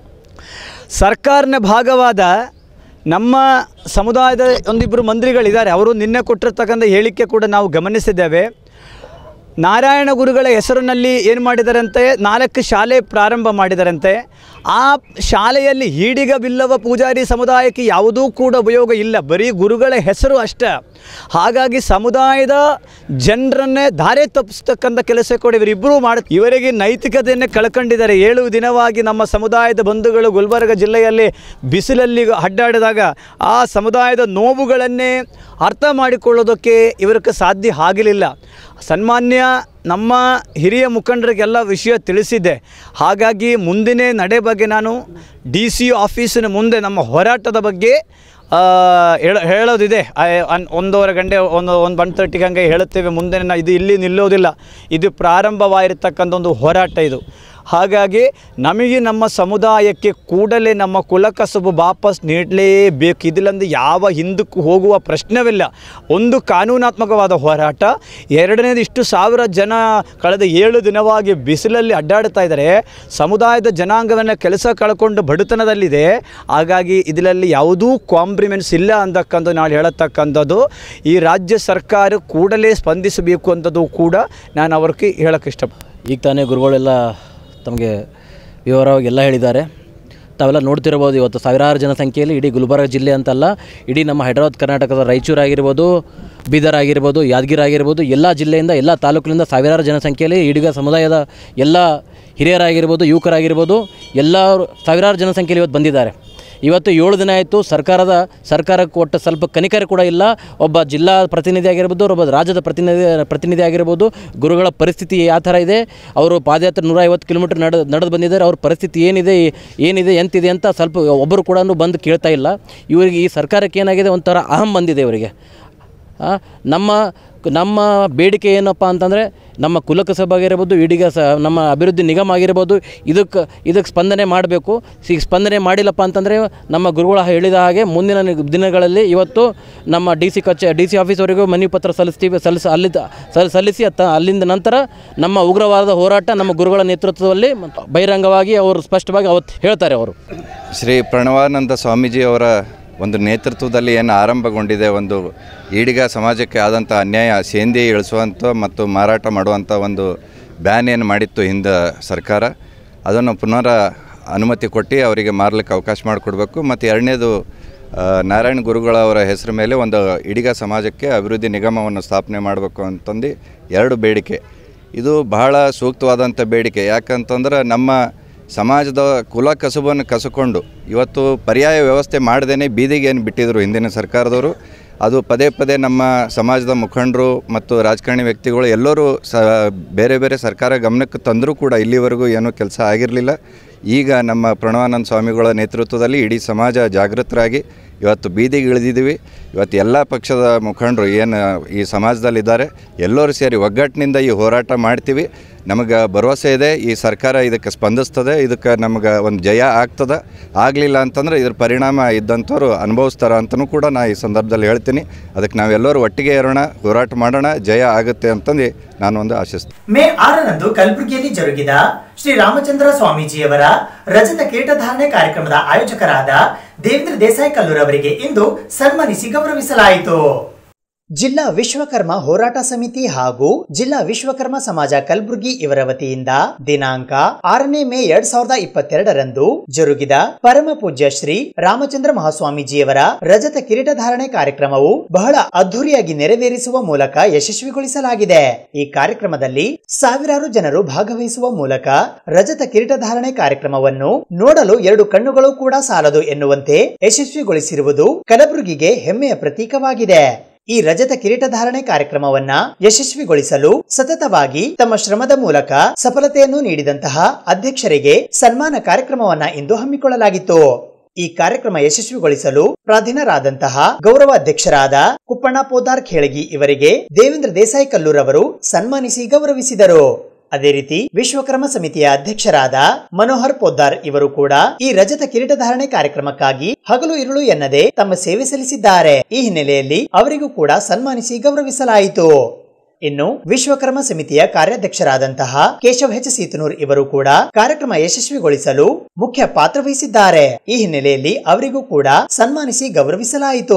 ಸರ್ಕಾರನ ಭಾಗವಾದ ನಮ್ಮ ಸಮುದಾಯದ ಒಂದಿಬ್ಬರು ಮಂತ್ರಿಗಳಿದ್ದಾರೆ ಅವರು ನಿನ್ನೆ ಕೊಟ್ಟಿರ್ತಕ್ಕಂಥ ಹೇಳಿಕೆ ಕೂಡ ನಾವು ಗಮನಿಸಿದ್ದೇವೆ ನಾರಾಯಣ ಗುರುಗಳ ಹೆಸರಿನಲ್ಲಿ ಏನು ಮಾಡಿದಾರಂತೆ ನಾಲ್ಕು ಶಾಲೆ ಪ್ರಾರಂಭ ಮಾಡಿದಾರಂತೆ ಆ ಶಾಲೆಯಲ್ಲಿ ಈಡಿಗ ಬಿಲ್ಲವ ಪೂಜಾರಿ ಸಮುದಾಯಕ್ಕೆ ಯಾವುದೂ ಕೂಡ ಉಪಯೋಗ ಇಲ್ಲ ಬರೀ ಗುರುಗಳ ಹೆಸರು ಅಷ್ಟೇ ಹಾಗಾಗಿ ಸಮುದಾಯದ ಜನರನ್ನೇ ದಾರಿ ತಪ್ಪಿಸ್ತಕ್ಕಂಥ ಕೆಲಸ ಕೂಡ ಇವರಿಬ್ಬರೂ ಮಾಡ ಇವರಿಗೆ ನೈತಿಕತೆಯನ್ನೇ ಕಳ್ಕೊಂಡಿದ್ದಾರೆ ಏಳು ದಿನವಾಗಿ ನಮ್ಮ ಸಮುದಾಯದ ಬಂಧುಗಳು ಗುಲ್ಬರ್ಗ ಜಿಲ್ಲೆಯಲ್ಲಿ ಬಿಸಿಲಲ್ಲಿ ಅಡ್ಡಾಡಿದಾಗ ಆ ಸಮುದಾಯದ ನೋವುಗಳನ್ನೇ ಅರ್ಥ ಮಾಡಿಕೊಳ್ಳೋದಕ್ಕೆ ಇವರಿಗೆ ಸಾಧ್ಯ ಆಗಲಿಲ್ಲ ಸನ್ಮಾನ್ಯ ನಮ್ಮ ಹಿರಿಯ ಮುಖಂಡರಿಗೆಲ್ಲ ವಿಷಯ ತಿಳಿಸಿದ್ದೆ ಹಾಗಾಗಿ ಮುಂದಿನ ನಡೆ ಬಗ್ಗೆ ನಾನು ಡಿ ಸಿ ಆಫೀಸಿನ ಮುಂದೆ ನಮ್ಮ ಹೋರಾಟದ ಬಗ್ಗೆ ಆ, ಹೇಳ ಹೇಳೋದಿದೆ ಆ, ಅನ್- ಒಂದೂವರೆ ಗಂಟೆ ಒಂದು ಒಂದು ಒನ್ ತರ್ಟಿಗೆ ಹಂಗೆ ಹೇಳುತ್ತೇವೆ ಮುಂದೆ ನಾ- ಇದು ಇಲ್ಲಿ ನಿಲ್ಲೋದಿಲ್ಲ ಇದು ಪ್ರಾರಂಭವಾಗಿರ್ತಕ್ಕಂಥ ಒಂದು ಹೋರಾಟ ಇದು ಹಾಗಾಗಿ ನಮಗೆ ನಮ್ಮ ಸಮುದಾಯಕ್ಕೆ ಕೂಡಲೇ ನಮ್ಮ ಕುಲಕಸಬು ವಾಪಸ್ ನೀಡಲೇಬೇಕು ಇದಿಲ್ಲಂದು ಯಾವ ಹಿಂದಕ್ಕೂ ಹೋಗುವ ಪ್ರಶ್ನವಿಲ್ಲ ಒಂದು ಕಾನೂನಾತ್ಮಕವಾದ ಹೋರಾಟ ಎರಡನೇದು ಇಷ್ಟು ಸಾವಿರ ಜನ ಕಳೆದ ಏಳು ದಿನವಾಗಿ ಬಿಸಿಲಲ್ಲಿ ಅಡ್ಡಾಡ್ತಾ ಇದ್ದಾರೆ ಸಮುದಾಯದ ಜನಾಂಗವನ್ನು ಕೆಲಸ ಕಳ್ಕೊಂಡು ಬಡತನದಲ್ಲಿದೆ ಹಾಗಾಗಿ ಇದರಲ್ಲಿ ಯಾವುದೂ ಕಾಂಪ್ರಿಮೆಂಟ್ಸ್ ಇಲ್ಲ ಅಂತಕ್ಕಂಥ ನಾವು ಹೇಳತಕ್ಕಂಥದ್ದು ಈ ರಾಜ್ಯ ಸರ್ಕಾರ ಕೂಡಲೇ ಸ್ಪಂದಿಸಬೇಕು ಅಂತದ್ದು ಕೂಡ ನಾನು ಅವ್ರಿಗೆ ಹೇಳೋಕ್ಕೆ ಇಷ್ಟ
ಈಗ ತಾನೇ ಗುರುಗಳೆಲ್ಲ ತಮಗೆ ವಿವರವಾಗಿ ಎಲ್ಲ ಹೇಳಿದ್ದಾರೆ ತಾವೆಲ್ಲ ನೋಡ್ತಿರ್ಬೋದು ಇವತ್ತು ಸಾವಿರಾರು ಜನಸಂಖ್ಯೆಯಲ್ಲಿ ಇಡೀ ಗುಲ್ಬರ್ಗ ಜಿಲ್ಲೆ ಅಂತಲ್ಲ ಇಡೀ ನಮ್ಮ ಹೈದರಾಬಾದ್ ಕರ್ನಾಟಕದ ರಾಯಚೂರು ಆಗಿರ್ಬೋದು ಬೀದರ್ ಆಗಿರ್ಬೋದು ಯಾದಗಿರಿ ಆಗಿರ್ಬೋದು ಎಲ್ಲ ಜಿಲ್ಲೆಯಿಂದ ಎಲ್ಲ ತಾಲೂಕಿನಿಂದ ಸಾವಿರಾರು ಜನಸಂಖ್ಯೆಯಲ್ಲಿ ಇಡೀ ಸಮುದಾಯದ ಎಲ್ಲ ಹಿರಿಯರಾಗಿರ್ಬೋದು ಯುವಕರಾಗಿರ್ಬೋದು ಎಲ್ಲ ಸಾವಿರಾರು ಜನಸಂಖ್ಯೆಯಲ್ಲಿ ಇವತ್ತು ಬಂದಿದ್ದಾರೆ ಇವತ್ತು ಏಳು ದಿನ ಆಯಿತು ಸರ್ಕಾರದ ಸರ್ಕಾರಕ್ಕೆ ಒಟ್ಟು ಸ್ವಲ್ಪ ಕನಿಕರ ಕೂಡ ಇಲ್ಲ ಒಬ್ಬ ಜಿಲ್ಲಾ ಪ್ರತಿನಿಧಿ ಆಗಿರ್ಬೋದು ಒಬ್ಬ ರಾಜ್ಯದ ಪ್ರತಿನಿಧಿ ಪ್ರತಿನಿಧಿ ಆಗಿರ್ಬೋದು ಗುರುಗಳ ಪರಿಸ್ಥಿತಿ ಯಾವ ಥರ ಇದೆ ಅವರು ಪಾದಯಾತ್ರೆ ನೂರ ಐವತ್ತು ಕಿಲೋಮೀಟರ್ ನಡೆ ನಡೆದು ಬಂದಿದ್ದಾರೆ ಅವ್ರ ಪರಿಸ್ಥಿತಿ ಏನಿದೆ ಏನಿದೆ ಎಂತಿದೆ ಅಂತ ಸ್ವಲ್ಪ ಒಬ್ಬರು ಕೂಡ ಬಂದು ಕೇಳ್ತಾ ಇಲ್ಲ ಇವರಿಗೆ ಈ ಸರ್ಕಾರಕ್ಕೆ ಏನಾಗಿದೆ ಒಂಥರ ಅಹಂ ಬಂದಿದೆ ಇವರಿಗೆ ಆ, ನಮ್ಮ ನಮ್ಮ ಬೇಡಿಕೆ ಏನಪ್ಪ ಅಂತಂದರೆ ನಮ್ಮ ಕುಲಕಸಬ್ ಆಗಿರ್ಬೋದು ಇಡೀಗ ಸ ನಮ್ಮ ಅಭಿವೃದ್ಧಿ ನಿಗಮ ಆಗಿರ್ಬೋದು ಇದಕ್ಕೆ ಇದಕ್ಕೆ ಸ್ಪಂದನೆ ಮಾಡಬೇಕು ಈಗ ಸ್ಪಂದನೆ ಮಾಡಿಲ್ಲಪ್ಪ ಅಂತಂದರೆ ನಮ್ಮ ಗುರುಗಳು ಹೇಳಿದ ಹಾಗೆ ಮುಂದಿನ ನಿ- ದಿನಗಳಲ್ಲಿ ಇವತ್ತು ನಮ್ಮ ಡಿ ಸಿ ಕಚೇ ಡಿ ಸಿ ಆಫೀಸ್ವರೆಗೂ ಮನವಿ ಪತ್ರ ಸಲ್ಲಿಸ್ತೀವಿ ಸಲ್ಲಿಸ ಅಲ್ಲಿದ್ದ ಸಲ್- ಸಲ್ಲಿಸಿ ಅತ್ತ ಅಲ್ಲಿಂದ ನಂತರ ನಮ್ಮ ಉಗ್ರವಾದ ಹೋರಾಟ ನಮ್ಮ ಗುರುಗಳ ನೇತೃತ್ವದಲ್ಲಿ ಮತ್ತು ಬಹಿರಂಗವಾಗಿ ಅವರು ಸ್ಪಷ್ಟವಾಗಿ ಅವತ್ತು ಹೇಳ್ತಾರೆ ಅವರು
ಶ್ರೀ ಪ್ರಣವಾನಂದ ಸ್ವಾಮೀಜಿಯವರ ಒಂದು ನೇತೃತ್ವದಲ್ಲಿ ಏನು ಆರಂಭಗೊಂಡಿದೆ ಒಂದು ಈಡಿಗ ಸಮಾಜಕ್ಕೆ ಆದಂಥ ಅನ್ಯಾಯ ಸೇಂದಿ ಇಳಿಸುವಂಥ ಮತ್ತು ಮಾರಾಟ ಮಾಡುವಂಥ ಒಂದು ಬ್ಯಾನ್ ಏನು ಮಾಡಿತ್ತು ಹಿಂದೆ ಸರ್ಕಾರ ಅದನ್ನು ಪುನರ ಅನುಮತಿ ಕೊಟ್ಟು ಅವರಿಗೆ ಮಾರಲಿಕ್ಕೆ ಅವಕಾಶ ಮಾಡಿಕೊಡ್ಬೇಕು ಮತ್ತು ಎರಡನೇದು ಆ, ನಾರಾಯಣ ಗುರುಗಳವರ ಹೆಸರು ಮೇಲೆ ಒಂದು ಇಡಿಗ ಸಮಾಜಕ್ಕೆ ಅಭಿವೃದ್ಧಿ ನಿಗಮವನ್ನು ಸ್ಥಾಪನೆ ಮಾಡಬೇಕು ಅಂತಂದು ಎರಡು ಬೇಡಿಕೆ ಇದು ಬಹಳ ಸೂಕ್ತವಾದಂಥ ಬೇಡಿಕೆ ಯಾಕಂತಂದ್ರೆ ನಮ್ಮ ಸಮಾಜದ ಕುಲ ಕಸುಬನ್ನು ಕಸಕೊಂಡು ಇವತ್ತು ಪರ್ಯಾಯ ವ್ಯವಸ್ಥೆ ಮಾಡದೇ ಬೀದಿಗೆ ಏನು ಬಿಟ್ಟಿದ್ರು ಹಿಂದಿನ ಸರ್ಕಾರದವರು ಅದು ಪದೇ ಪದೇ ನಮ್ಮ ಸಮಾಜದ ಮುಖಂಡರು ಮತ್ತು ರಾಜಕಾರಣಿ ವ್ಯಕ್ತಿಗಳು ಎಲ್ಲರೂ ಸ ಬೇರೆ ಬೇರೆ ಸರ್ಕಾರ ಗಮನಕ್ಕೆ ತಂದರೂ ಕೂಡ ಇಲ್ಲಿವರೆಗೂ ಏನೂ ಕೆಲಸ ಆಗಿರಲಿಲ್ಲ ಈಗ ನಮ್ಮ ಪ್ರಣವಾನಂದ ಸ್ವಾಮಿಗಳ ನೇತೃತ್ವದಲ್ಲಿ ಇಡೀ ಸಮಾಜ ಜಾಗೃತರಾಗಿ ಇವತ್ತು ಬೀದಿಗೆ ಇಳಿದಿದ್ದೀವಿ ಇವತ್ತು ಎಲ್ಲ ಪಕ್ಷದ ಮುಖಂಡರು ಏನು ಈ ಸಮಾಜದಲ್ಲಿದ್ದಾರೆ ಎಲ್ಲರೂ ಸೇರಿ ಒಗ್ಗಟ್ಟಿನಿಂದ ಈ ಹೋರಾಟ ಮಾಡ್ತೀವಿ ನಮಗೆ ಭರವಸೆ ಇದೆ ಈ ಸರ್ಕಾರ ಇದಕ್ಕೆ ಸ್ಪಂದಿಸ್ತದೆ ಇದಕ್ಕೆ ನಮಗೆ ಒಂದು ಜಯ ಆಗ್ತದೆ ಆಗಲಿಲ್ಲ ಅಂತಂದ್ರೆ ಇದ್ರ ಪರಿಣಾಮ ಇದ್ದಂಥವ್ರು ಅನುಭವಿಸ್ತಾರೆ ಅಂತಲೂ ಕೂಡ ನಾ ಈ ಸಂದರ್ಭದಲ್ಲಿ ಹೇಳ್ತೀನಿ ಅದಕ್ಕೆ ನಾವೆಲ್ಲರೂ ಒಟ್ಟಿಗೆ ಇರೋಣ ಹೋರಾಟ ಮಾಡೋಣ ಜಯ ಆಗುತ್ತೆ ಅಂತಂದು ನಾನು ಒಂದು ಆಶಿಸ್ತೀನಿ
ಮೇ ಆರರಂದು ಕಲಬುರಗಿಯಲ್ಲಿ ಜರುಗಿದ ಶ್ರೀ ರಾಮಚಂದ್ರ ಸ್ವಾಮೀಜಿಯವರ ರಜತ ಕಿರೀಟಧಾರಣೆ ಕಾರ್ಯಕ್ರಮದ ಆಯೋಜಕರಾದ ದೇವೇಂದ್ರ ದೇಸಾಯಿ ಕಲ್ಲೂರವರಿಗೆ ಇಂದು ಸನ್ಮಾನಿಸಿ ಗೌರವಿಸಲಾಯಿತು ಜಿಲ್ಲಾ ವಿಶ್ವಕರ್ಮ ಹೋರಾಟ ಸಮಿತಿ ಹಾಗೂ ಜಿಲ್ಲಾ ವಿಶ್ವಕರ್ಮ ಸಮಾಜ ಕಲಬುರಗಿ ಇವರ ವತಿಯಿಂದ ದಿನಾಂಕ ಆರನೇ ಮೇ ಎರಡ್ ಸಾವಿರದ ಇಪ್ಪತ್ತೆರಡರಂದು ಜರುಗಿದ ಪರಮ ಪೂಜ್ಯ ಶ್ರೀ ರಾಮಚಂದ್ರ ಮಹಾಸ್ವಾಮೀಜಿಯವರ ರಜತ ಕಿರೀಟಧಾರಣೆ ಕಾರ್ಯಕ್ರಮವು ಬಹಳ ಅದ್ಧೂರಿಯಾಗಿ ನೆರವೇರಿಸುವ ಮೂಲಕ ಯಶಸ್ವಿಗೊಳಿಸಲಾಗಿದೆ ಈ ಕಾರ್ಯಕ್ರಮದಲ್ಲಿ ಸಾವಿರಾರು ಜನರು ಭಾಗವಹಿಸುವ ಮೂಲಕ ರಜತ ಕಿರೀಟಧಾರಣೆ ಕಾರ್ಯಕ್ರಮವನ್ನು ನೋಡಲು ಎರಡು ಕಣ್ಣುಗಳು ಕೂಡ ಸಾಲದು ಎನ್ನುವಂತೆ ಯಶಸ್ವಿಗೊಳಿಸಿರುವುದು ಕಲಬುರಗಿಗೆ ಹೆಮ್ಮೆಯ ಪ್ರತೀಕವಾಗಿದೆ ಈ ರಜತ ಕಿರೀಟಧಾರಣೆ ಕಾರ್ಯಕ್ರಮವನ್ನ ಯಶಸ್ವಿಗೊಳಿಸಲು ಸತತವಾಗಿ ತಮ್ಮ ಶ್ರಮದ ಮೂಲಕ ಸಫಲತೆಯನ್ನು ನೀಡಿದಂತಹ ಅಧ್ಯಕ್ಷರಿಗೆ ಸನ್ಮಾನ ಕಾರ್ಯಕ್ರಮವನ್ನ ಇಂದು ಹಮ್ಮಿಕೊಳ್ಳಲಾಗಿತ್ತು ಈ ಕಾರ್ಯಕ್ರಮ ಯಶಸ್ವಿಗೊಳಿಸಲು ಪ್ರಾಧೀನರಾದಂತಹ ಗೌರವ ಅಧ್ಯಕ್ಷರಾದ ಕುಪ್ಪಣ್ಣ ಪೋದಾರ್ ಖೇಳಗಿ ಇವರಿಗೆ ದೇವೇಂದ್ರ ದೇಸಾಯಿ ಕಲ್ಲೂರ್ ಅವರು ಸನ್ಮಾನಿಸಿ ಗೌರವಿಸಿದರು ಅದೇ ರೀತಿ ವಿಶ್ವಕರ್ಮ ಸಮಿತಿಯ ಅಧ್ಯಕ್ಷರಾದ ಮನೋಹರ್ ಪೊದ್ದಾರ್ ಇವರು ಕೂಡ ಈ ರಜತ ಕಿರೀಟಧಾರಣೆ ಕಾರ್ಯಕ್ರಮಕ್ಕಾಗಿ ಹಗಲು ಇರುಳು ಎನ್ನದೆ ತಮ್ಮ ಸೇವೆ ಸಲ್ಲಿಸಿದ್ದಾರೆ ಈ ಹಿನ್ನೆಲೆಯಲ್ಲಿ ಅವರಿಗೂ ಕೂಡ ಸನ್ಮಾನಿಸಿ ಗೌರವಿಸಲಾಯಿತು ಇನ್ನು ವಿಶ್ವಕರ್ಮ ಸಮಿತಿಯ ಕಾರ್ಯಾಧ್ಯಕ್ಷರಾದಂತಹ ಕೇಶವ್ ಹೆಚ್ ಸೀತನೂರ್ ಇವರು ಕೂಡ ಕಾರ್ಯಕ್ರಮ ಯಶಸ್ವಿಗೊಳಿಸಲು ಮುಖ್ಯ ಪಾತ್ರ ವಹಿಸಿದ್ದಾರೆ ಈ ಹಿನ್ನೆಲೆಯಲ್ಲಿ ಅವರಿಗೂ ಕೂಡ ಸನ್ಮಾನಿಸಿ ಗೌರವಿಸಲಾಯಿತು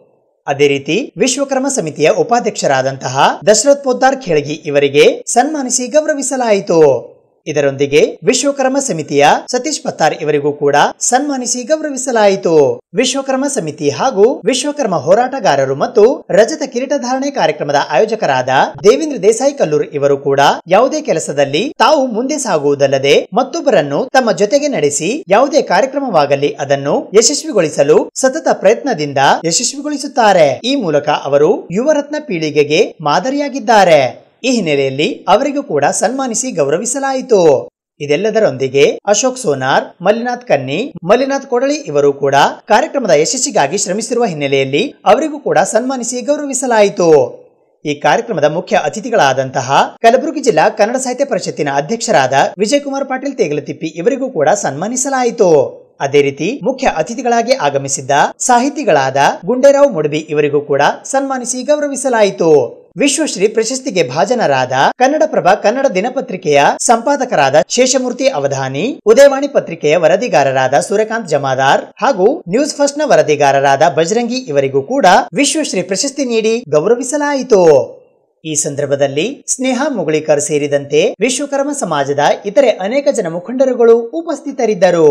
ಅದೇ ರೀತಿ ವಿಶ್ವಕರ್ಮ ಸಮಿತಿಯ ಉಪಾಧ್ಯಕ್ಷರಾದಂತಹ ದಶರಥ್ ಪೊದ್ದಾರ್ ಖೇಳಗಿ ಇವರಿಗೆ ಸನ್ಮಾನಿಸಿ ಗೌರವಿಸಲಾಯಿತು ಇದರೊಂದಿಗೆ ವಿಶ್ವಕರ್ಮ ಸಮಿತಿಯ ಸತೀಶ್ ಪತ್ತಾರ್ ಇವರಿಗೂ ಕೂಡ ಸನ್ಮಾನಿಸಿ ಗೌರವಿಸಲಾಯಿತು ವಿಶ್ವಕರ್ಮ ಸಮಿತಿ ಹಾಗೂ ವಿಶ್ವಕರ್ಮ ಹೋರಾಟಗಾರರು ಮತ್ತು ರಜತ ಕಿರೀಟಧಾರಣೆ ಕಾರ್ಯಕ್ರಮದ ಆಯೋಜಕರಾದ ದೇವೇಂದ್ರ ದೇಸಾಯಿ ಕಲ್ಲೂರ್ ಇವರು ಕೂಡ ಯಾವುದೇ ಕೆಲಸದಲ್ಲಿ ತಾವು ಮುಂದೆ ಸಾಗುವುದಲ್ಲದೆ ಮತ್ತೊಬ್ಬರನ್ನು ತಮ್ಮ ಜೊತೆಗೆ ನಡೆಸಿ ಯಾವುದೇ ಕಾರ್ಯಕ್ರಮವಾಗಲಿ ಅದನ್ನು ಯಶಸ್ವಿಗೊಳಿಸಲು ಸತತ ಪ್ರಯತ್ನದಿಂದ ಯಶಸ್ವಿಗೊಳಿಸುತ್ತಾರೆ ಈ ಮೂಲಕ ಅವರು ಯುವರತ್ನ ಪೀಳಿಗೆಗೆ ಮಾದರಿಯಾಗಿದ್ದಾರೆ ಈ ಹಿನ್ನೆಲೆಯಲ್ಲಿ ಅವರಿಗೂ ಕೂಡ ಸನ್ಮಾನಿಸಿ ಗೌರವಿಸಲಾಯಿತು ಇದೆಲ್ಲದರೊಂದಿಗೆ ಅಶೋಕ್ ಸೋನಾರ್ ಮಲ್ಲಿನಾಥ್ ಕನ್ನಿ ಮಲ್ಲಿನಾಥ್ ಕೊಡಳಿ ಇವರು ಕೂಡ ಕಾರ್ಯಕ್ರಮದ ಯಶಸ್ಸಿಗಾಗಿ ಶ್ರಮಿಸಿರುವ ಹಿನ್ನೆಲೆಯಲ್ಲಿ ಅವರಿಗೂ ಕೂಡ ಸನ್ಮಾನಿಸಿ ಗೌರವಿಸಲಾಯಿತು ಈ ಕಾರ್ಯಕ್ರಮದ ಮುಖ್ಯ ಅತಿಥಿಗಳಾದಂತಹ ಕಲಬುರಗಿ ಜಿಲ್ಲಾ ಕನ್ನಡ ಸಾಹಿತ್ಯ ಪರಿಷತ್ತಿನ ಅಧ್ಯಕ್ಷರಾದ ವಿಜಯಕುಮಾರ್ ಪಾಟೀಲ್ ತೇಗಲತಿಪ್ಪಿ ಇವರಿಗೂ ಕೂಡ ಸನ್ಮಾನಿಸಲಾಯಿತು ಅದೇ ರೀತಿ ಮುಖ್ಯ ಅತಿಥಿಗಳಾಗಿ ಆಗಮಿಸಿದ್ದ ಸಾಹಿತಿಗಳಾದ ಗುಂಡೇರಾವ್ ಮುಡಬಿ ಇವರಿಗೂ ಕೂಡ ಸನ್ಮಾನಿಸಿ ಗೌರವಿಸಲಾಯಿತು ವಿಶ್ವಶ್ರೀ ಪ್ರಶಸ್ತಿಗೆ ಭಾಜನರಾದ ಕನ್ನಡಪ್ರಭ ಕನ್ನಡ ದಿನಪತ್ರಿಕೆಯ ಸಂಪಾದಕರಾದ ಶೇಷಮೂರ್ತಿ ಅವಧಾನಿ ಉದಯವಾಣಿ ಪತ್ರಿಕೆಯ ವರದಿಗಾರರಾದ ಸೂರ್ಯಕಾಂತ್ ಜಮಾದಾರ್ ಹಾಗೂ ನ್ಯೂಸ್ ಫಸ್ಟ್ ನ ವರದಿಗಾರರಾದ ಬಜರಂಗಿ ಇವರಿಗೂ ಕೂಡ ವಿಶ್ವಶ್ರೀ ಪ್ರಶಸ್ತಿ ನೀಡಿ ಗೌರವಿಸಲಾಯಿತು ಈ ಸಂದರ್ಭದಲ್ಲಿ ಸ್ನೇಹ ಮುಗುಳಿಕರ್ ಸೇರಿದಂತೆ ವಿಶ್ವಕರ್ಮ ಸಮಾಜದ ಇತರೆ ಅನೇಕ ಜನ ಮುಖಂಡರುಗಳು ಉಪಸ್ಥಿತರಿದ್ದರು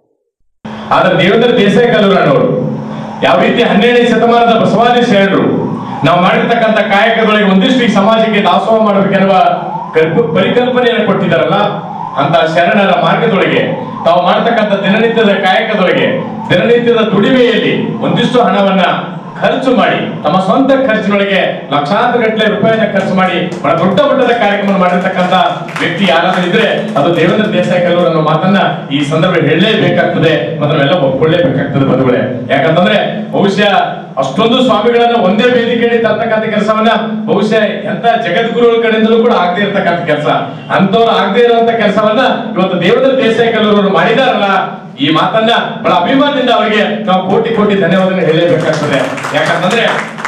ಆದ್ರೆ ದೇವೇಂದ್ರ ದೇಸಾಯಿ ಕಲ್ಲೂರಣ್ಣವರು ಯಾವ ರೀತಿ ಹನ್ನೆರಡನೇ ಶತಮಾನದ ಬಸವಾದಿ ಶರಣರು ನಾವು ಮಾಡಿರ್ತಕ್ಕಂಥ ಕಾಯಕದೊಳಗೆ ಒಂದಿಷ್ಟು ಈ ಸಮಾಜಕ್ಕೆ ದಾಸೋಹ ಮಾಡಬೇಕೆನ್ನುವ ಕಲ್ಪ- ಪರಿಕಲ್ಪನೆಯನ್ನು ಕೊಟ್ಟಿದ್ದಾರಲ್ಲ ಅಂತ ಶರಣರ ಮಾರ್ಗದೊಳಗೆ ತಾವು ಮಾಡತಕ್ಕಂಥ ದಿನನಿತ್ಯದ ಕಾಯಕದೊಳಗೆ ದಿನನಿತ್ಯದ ದುಡಿಮೆಯಲ್ಲಿ ಒಂದಿಷ್ಟು ಹಣವನ್ನ ಖರ್ಚು ಮಾಡಿ ತಮ್ಮ ಸ್ವಂತ ಖರ್ಚಿನೊಳಗೆ ಲಕ್ಷಾಂತರ ಗಟ್ಟಲೆ ರೂಪಾಯಿನ ಖರ್ಚು ಮಾಡಿ ಬಹಳ ದೊಡ್ಡ ಮಟ್ಟದ ಕಾರ್ಯಕ್ರಮ ಮಾಡಿರ್ತಕ್ಕಂಥ ವ್ಯಕ್ತಿ ಯಾರಾದ್ರೂ ಇದ್ರೆ ಅದು ದೇವೇಂದ್ರ ದೇಸಾಯಿ ಕಲ್ಲೂರ್ ಅನ್ನೋ ಮಾತನ್ನ ಈ ಸಂದರ್ಭ ಹೇಳಲೇಬೇಕಾಗ್ತದೆ ಮತ್ತು ನಾವೆಲ್ಲ ಒಪ್ಕೊಳ್ಳೇಬೇಕಾಗ್ತದೆ ಬಂಧುಗಳೇ ಯಾಕಂತಂದ್ರೆ ಬಹುಶಃ ಅಷ್ಟೊಂದು ಸ್ವಾಮಿಗಳನ್ನ ಒಂದೇ ವೇದಿಕೆಯಲ್ಲಿ ತರ್ತಕ್ಕಂಥ ಕೆಲಸವನ್ನ ಬಹುಶಃ ಎಂತ ಜಗದ್ಗುರುಗಳ ಕಡೆಯಿಂದಲೂ ಕೂಡ ಆಗದೆ ಇರತಕ್ಕಂಥ ಕೆಲಸ ಅಂತವ್ರು ಆಗದೆ ಇರುವಂತ ಕೆಲಸವನ್ನ ಇವತ್ತು ದೇವೇಂದ್ರ ದೇಸಾಯಿ ಕಲ್ಲೂರವರು ಮಾಡಿದಾರಲ್ಲ ಈ ಮಾತನ್ನ ಬಹಳ ಅಭಿಮಾನದಿಂದ ಅವರಿಗೆ ನಾವು ಕೋಟಿ ಕೋಟಿ ಧನ್ಯವಾದ ಹೇಳಬೇಕಾಗ್ತದೆ ಯಾಕಂತಂದ್ರೆ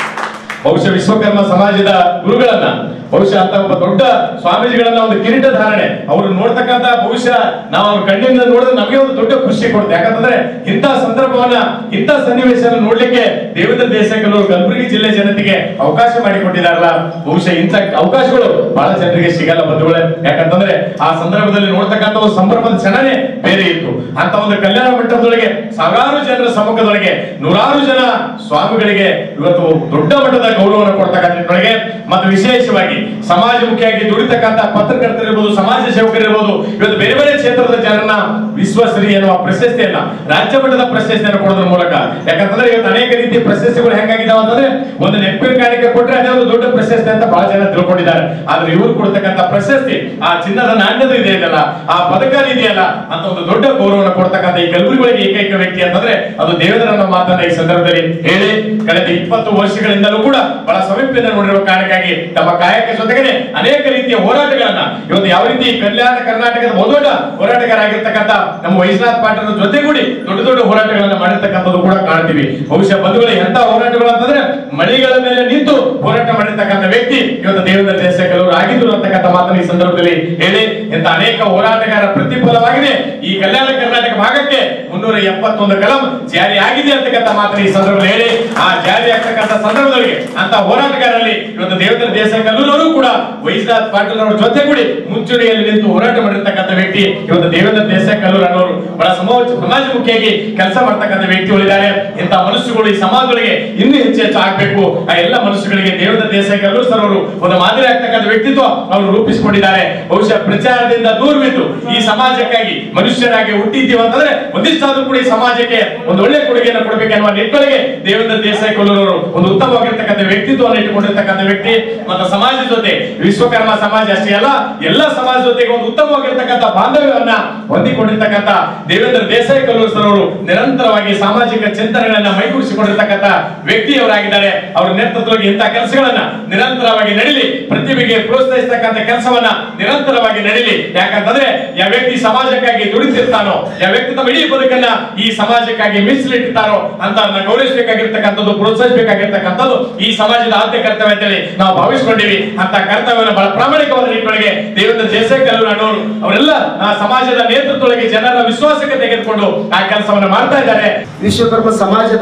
ಬಹುಶಃ ವಿಶ್ವಕರ್ಮ ಸಮಾಜದ ಗುರುಗಳನ್ನ ಬಹುಶಃ ಅಂತ ಒಬ್ಬ ದೊಡ್ಡ ಸ್ವಾಮೀಜಿಗಳನ್ನ ಒಂದು ಕಿರೀಟ ಧಾರಣೆ ಅವರು ನೋಡ್ತಕ್ಕಂತ ಬಹುಶಃ ನಾವು ಅವ್ರ ಕಣ್ಣಿಂದ ನೋಡಿದ್ರೆ ನಮಗೆ ಒಂದು ದೊಡ್ಡ ಖುಷಿ ಕೊಡುತ್ತೆ ಯಾಕಂತಂದ್ರೆ ಇಂಥ ಸಂದರ್ಭವನ್ನ ಇಂಥ ಸನ್ನಿವೇಶನ ನೋಡ್ಲಿಕ್ಕೆ ದೇವೇಂದ್ರ ದೇಸಾಯಿಗಳು ಕಲಬುರಗಿ ಜಿಲ್ಲೆ ಜನತೆಗೆ ಅವಕಾಶ ಮಾಡಿಕೊಟ್ಟಿದಾರಲ್ಲ ಬಹುಶಃ ಇಂಥ ಅವಕಾಶಗಳು ಬಹಳ ಜನರಿಗೆ ಸಿಗಲ್ಲ ಬಂಧುಗಳೇ ಯಾಕಂತಂದ್ರೆ ಆ ಸಂದರ್ಭದಲ್ಲಿ ನೋಡ್ತಕ್ಕಂಥ ಒಂದು ಸಂಭ್ರಮದ ಕ್ಷಣನೇ ಬೇರೆ ಇತ್ತು ಅಂತ ಒಂದು ಕಲ್ಯಾಣ ಮಂಟಪದೊಳಗೆ ಸಾವಿರಾರು ಜನರ ಸಮ್ಮುಖದೊಳಗೆ ನೂರಾರು ಜನ ಸ್ವಾಮಿಗಳಿಗೆ ಇವತ್ತು ದೊಡ್ಡ ಮಟ್ಟದ ಗೌರವವನ್ನು ಕೊಡ್ತಕ್ಕಂಥ ನಿಟ್ಟಿನೊಳಗೆ ಮತ್ತು ವಿಶೇಷವಾಗಿ ಸಮಾಜಮುಖಿಯಾಗಿ ದುಡಿತಕ್ಕಂಥ ಪತ್ರಕರ್ತರಿರ್ಬೋದು ಸಮಾಜ ಸೇವಕರಿರ್ಬೋದು ಇವತ್ತು ಬೇರೆ ಬೇರೆ ಕ್ಷೇತ್ರದ ಜನರನ್ನ ವಿಶ್ವಶ್ರೀ ಎನ್ನುವ ಪ್ರಶಸ್ತಿಯನ್ನ ರಾಜ್ಯ ಮಟ್ಟದ ಪ್ರಶಸ್ತಿಯನ್ನು ಕೊಡೋದ್ರ ಮೂಲಕ ಯಾಕಂತಂದ್ರೆ ಇವತ್ತು ಅನೇಕ ರೀತಿಯ ಪ್ರಶಸ್ತಿಗಳು ಹೆಂಗಾಗಿದಾವ ಅಂತಂದ್ರೆ ಒಂದು ನೆನಪಿನ ಕಾಣಿಕೆ ಕೊಟ್ರೆ ಅದೇ ಒಂದು ದೊಡ್ಡ ಪ್ರಶಸ್ತಿ ಅಂತ ಬಹಳ ಜನ ತಿಳ್ಕೊಂಡಿದ್ದಾರೆ ಆದ್ರೆ ಇವರು ಕೊಡ್ತಕ್ಕಂಥ ಪ್ರಶಸ್ತಿ ಆ ಚಿನ್ನದ ನಾಣ್ಯದ ಇದೆ ಇದೆಯಲ್ಲ ಆ ಪದಕ ಇದೆಯಲ್ಲ ಅಂತ ಒಂದು ದೊಡ್ಡ ಗೌರವವನ್ನು ಕೊಡ್ತಕ್ಕಂಥ ಈ ಕಲಬುರಗಿ ಏಕೈಕ ವ್ಯಕ್ತಿ ಅಂತಂದ್ರೆ ಅದು ದೇವೇಂದ್ರನ ಮಾತನ್ನ ಈ ಸಂದರ್ಭದಲ್ಲಿ ಹೇಳಿ ಕಳೆದ ಇಪ್ಪತ್ತು ವರ್ಷಗಳಿಂದಲೂ ಕೂಡ ಬಹಳ ಸಮೀಪದಿಂದ ನೋಡಿರುವ ಕಾರಣಕ್ಕಾಗಿ ತಮ್ಮ ಕಾಯಕ ಜೊತೆಗೆ ಅನೇಕ ರೀತಿಯ ಹೋರಾಟಗಳನ್ನ ಇವತ್ತು ಯಾವ ರೀತಿ ಕಲ್ಯಾಣ ಕರ್ನಾಟಕದ ಬಹುದೊಡ್ಡ ಹೋರಾಟಗಾರಾಗಿರ್ತಕ್ಕಂಥ ನಮ್ಮ ವೈಶ್ವನಾಥ್ ಪಾಟೀಲ್ ಜೊತೆಗೂಡಿ ದೊಡ್ಡ ದೊಡ್ಡ ಹೋರಾಟಗಳನ್ನ ಮಾಡಿರ್ತಕ್ಕಂಥದ್ದು ಕೂಡ ಕಾಣ್ತೀವಿ ಬಹುಶಃ ಬಂಧುಗಳು ಎಂತ ಹೋರಾಟಗಳು ಅಂತಂದ್ರೆ ಮಳಿಗಳ ಮೇಲೆ ನಿಂತು ಹೋರಾಟ ಮಾಡಿರ್ತಕ್ಕಂಥ ವ್ಯಕ್ತಿ ಇವತ್ತು ದೇವೇಂದ್ರ ದೇಸಾಯಿ ಕೆಲವರು ಆಗಿದ್ರು ಅಂತಕ್ಕಂಥ ಮಾತನ್ನ ಈ ಸಂದರ್ಭದಲ್ಲಿ ಹೇಳಿ ಇಂತ ಅನೇಕ ಹೋರಾಟಗಾರ ಪ್ರತಿಫಲವಾಗಿದೆ ಈ ಕಲ್ಯಾಣ ಕರ್ನಾಟಕ ಭಾಗಕ್ಕೆ ಮುನ್ನೂರ ಎಪ್ಪತ್ತೊಂದು ಕಲಂ ಜಾರಿ ಆಗಿದೆ ಅಂತಕ್ಕಂಥ ಮಾತನ್ನ ಈ ಸಂದರ್ಭದಲ್ಲಿ ಹೇಳಿ ಆ ಜಾರಿ ಆಗ್ತಕ್ಕಂಥ ಸಂದರ್ಭದಲ್ಲಿ ಅಂತ ಹೋರಾಟಗಾರರಲ್ಲಿ ಇವತ್ತು ದೇವೇಂದ್ರ ದೇಸಾಯಿ ಕಲ್ಲೂರವರು ಕೂಡ ವೈಶ್ವನಾಥ್ ಪಾಟೀಲ್ ಅವರ ಜೊತೆಗೂಡಿ ಮುಂಚೂಣಿಯಲ್ಲಿ ನಿಂತು ಹೋರಾಟ ಮಾಡಿರ್ತಕ್ಕಂಥ ವ್ಯಕ್ತಿ ಇವತ್ತು ದೇವೇಂದ್ರ ದೇಸಾಯಿ ಕಲ್ಲೂರ್ ಅನ್ನೋರು ಬಹಳ ಸಮಾಜ ಸಮಾಜಮುಖಿಯಾಗಿ ಕೆಲಸ ಮಾಡ್ತಕ್ಕಂಥ ವ್ಯಕ್ತಿಗಳಿದ್ದಾರೆ ಇಂಥ ಮನುಷ್ಯಗಳು ಈ ಸಮಾಜಗಳಿಗೆ ಇನ್ನೂ ಹೆಚ್ಚು ಹೆಚ್ಚು ಆಗ್ಬೇಕು ಆ ಎಲ್ಲ ಮನುಷ್ಯಗಳಿಗೆ ದೇವೇಂದ್ರ ದೇಸಾಯಿ ಕಲ್ಲೂರ್ ಸರ್ ಅವರು ಒಂದು ಮಾದರಿ ಆಗ್ತಕ್ಕಂಥ ವ್ಯಕ್ತಿತ್ವ ಅವರು ರೂಪಿಸಿಕೊಂಡಿದ್ದಾರೆ ಬಹುಶಃ ಪ್ರಚಾರದಿಂದ ದೂರವಿದ್ದು ಈ ಸಮಾಜಕ್ಕಾಗಿ ಮನುಷ್ಯರಾಗಿ ಹುಟ್ಟಿದ್ದೀವಿ ಅಂತಂದ್ರೆ ಒಂದಿಷ್ಟಾದ್ರೂ ಕೂಡ ಈ ಸಮಾಜಕ್ಕೆ ಒಂದು ಒಳ್ಳೆ ಕೊಡುಗೆಯನ್ನು ಕೊಡಬೇಕೆನ್ನುವ ನಿಟ್ಟಿನೊಳಗೆ ದೇವೇಂದ್ರ ದೇಸಾಯಿ ಕೊಲ್ಲೂರ್ ಅವರು ಒಂದು ಉತ್ತಮವಾಗಿರ್ತಕ್ಕಂಥ ವ್ಯಕ್ತಿತ್ವವನ್ನು ಇಟ್ಟುಕೊಂಡಿರ್ತಕ್ಕಂಥ ವ್ಯಕ್ತಿ ಮತ್ತು ಸಮಾಜ ಜೊತೆ ವಿಶ್ವಕರ್ಮ ಸಮಾಜ ಅಷ್ಟೇ ಅಲ್ಲ ಎಲ್ಲ ಸಮಾಜ ಜೊತೆಗೆ ಒಂದು ಉತ್ತಮವಾಗಿರ್ತಕ್ಕಂಥ ಬಾಂಧವ್ಯವನ್ನ ಹೊಂದಿಕೊಂಡಿರ್ತಕ್ಕಂಥ ದೇವೇಂದ್ರ ದೇಸಾಯಿ ಕಲ್ಲೂರ್ ಸರ್ ಅವರು ನಿರಂತರವಾಗಿ ಸಾಮಾಜಿಕ ಚಿಂತನೆಗಳನ್ನ ಮೈಗೂಡಿಸಿಕೊಂಡಿರ್ತಕ್ಕಂಥ ವ್ಯಕ್ತಿಯವರಾಗಿದ್ದಾರೆ ಅವರ ನೇತೃತ್ವದಲ್ಲಿ ಇಂತಹ ಕೆಲಸಗಳನ್ನ ನಿರಂತರವಾಗಿ ನಡೀಲಿ ಪ್ರತಿಭೆಗೆ ಪ್ರೋತ್ಸಾಹಿಸ್ತಕ್ಕಂಥ ಕೆಲಸವನ್ನ ನಿರಂತರವಾಗಿ ನಡೀಲಿ ಯಾಕಂತಂದ್ರೆ ಯಾವ ವ್ಯಕ್ತಿ ಸಮಾಜಕ್ಕಾಗಿ ದುಡಿತಿರ್ತಾನೋ ಯಾವ ವ್ಯಕ್ತಿ ತಮ್ಮ ಇಡೀ ಬದುಕನ್ನ ಈ ಸಮಾಜಕ್ಕಾಗಿ ಮೀಸಲಿಟ್ಟಿರ್ತಾರೋ ಅಂತ ಗೌರವಿಸಬೇಕಾಗಿರ್ತಕ್ಕಂಥದ್ದು ಪ್ರೋತ್ಸಾಹಿಸಬೇಕಾಗಿರ್ತಕ್ಕಂಥದ್ದು ಈ ಸಮಾಜದ ಆದ್ಯ ಕರ್ತವ್ಯ ಅಂತೇಳಿ ನಾವು ಭಾವಿಸ್ಕೊಂಡಿವಿ ಅಂತ ಕರ್ತವ್ಯವನ್ನು ಬಹಳ ಪ್ರಾಮಾಣಿಕವಾದ ನಿಟ್ಟಿನೊಳಗೆ ದೇವೇಂದ್ರ ದೇಸಾಯಿ ಕಲ್ಲೂರ್ ಅನ್ನೋರು ಅವರೆಲ್ಲ ಆ ಸಮಾಜದ ನೇತೃತ್ವದೊಳಗೆ ಜನರ ವಿಶ್ವಾಸಕ್ಕೆ ತೆಗೆದುಕೊಂಡು ಆ ಕೆಲಸವನ್ನು ಮಾಡ್ತಾ ಇದ್ದಾರೆ
ವಿಶ್ವಕರ್ಮ ಸಮಾಜದ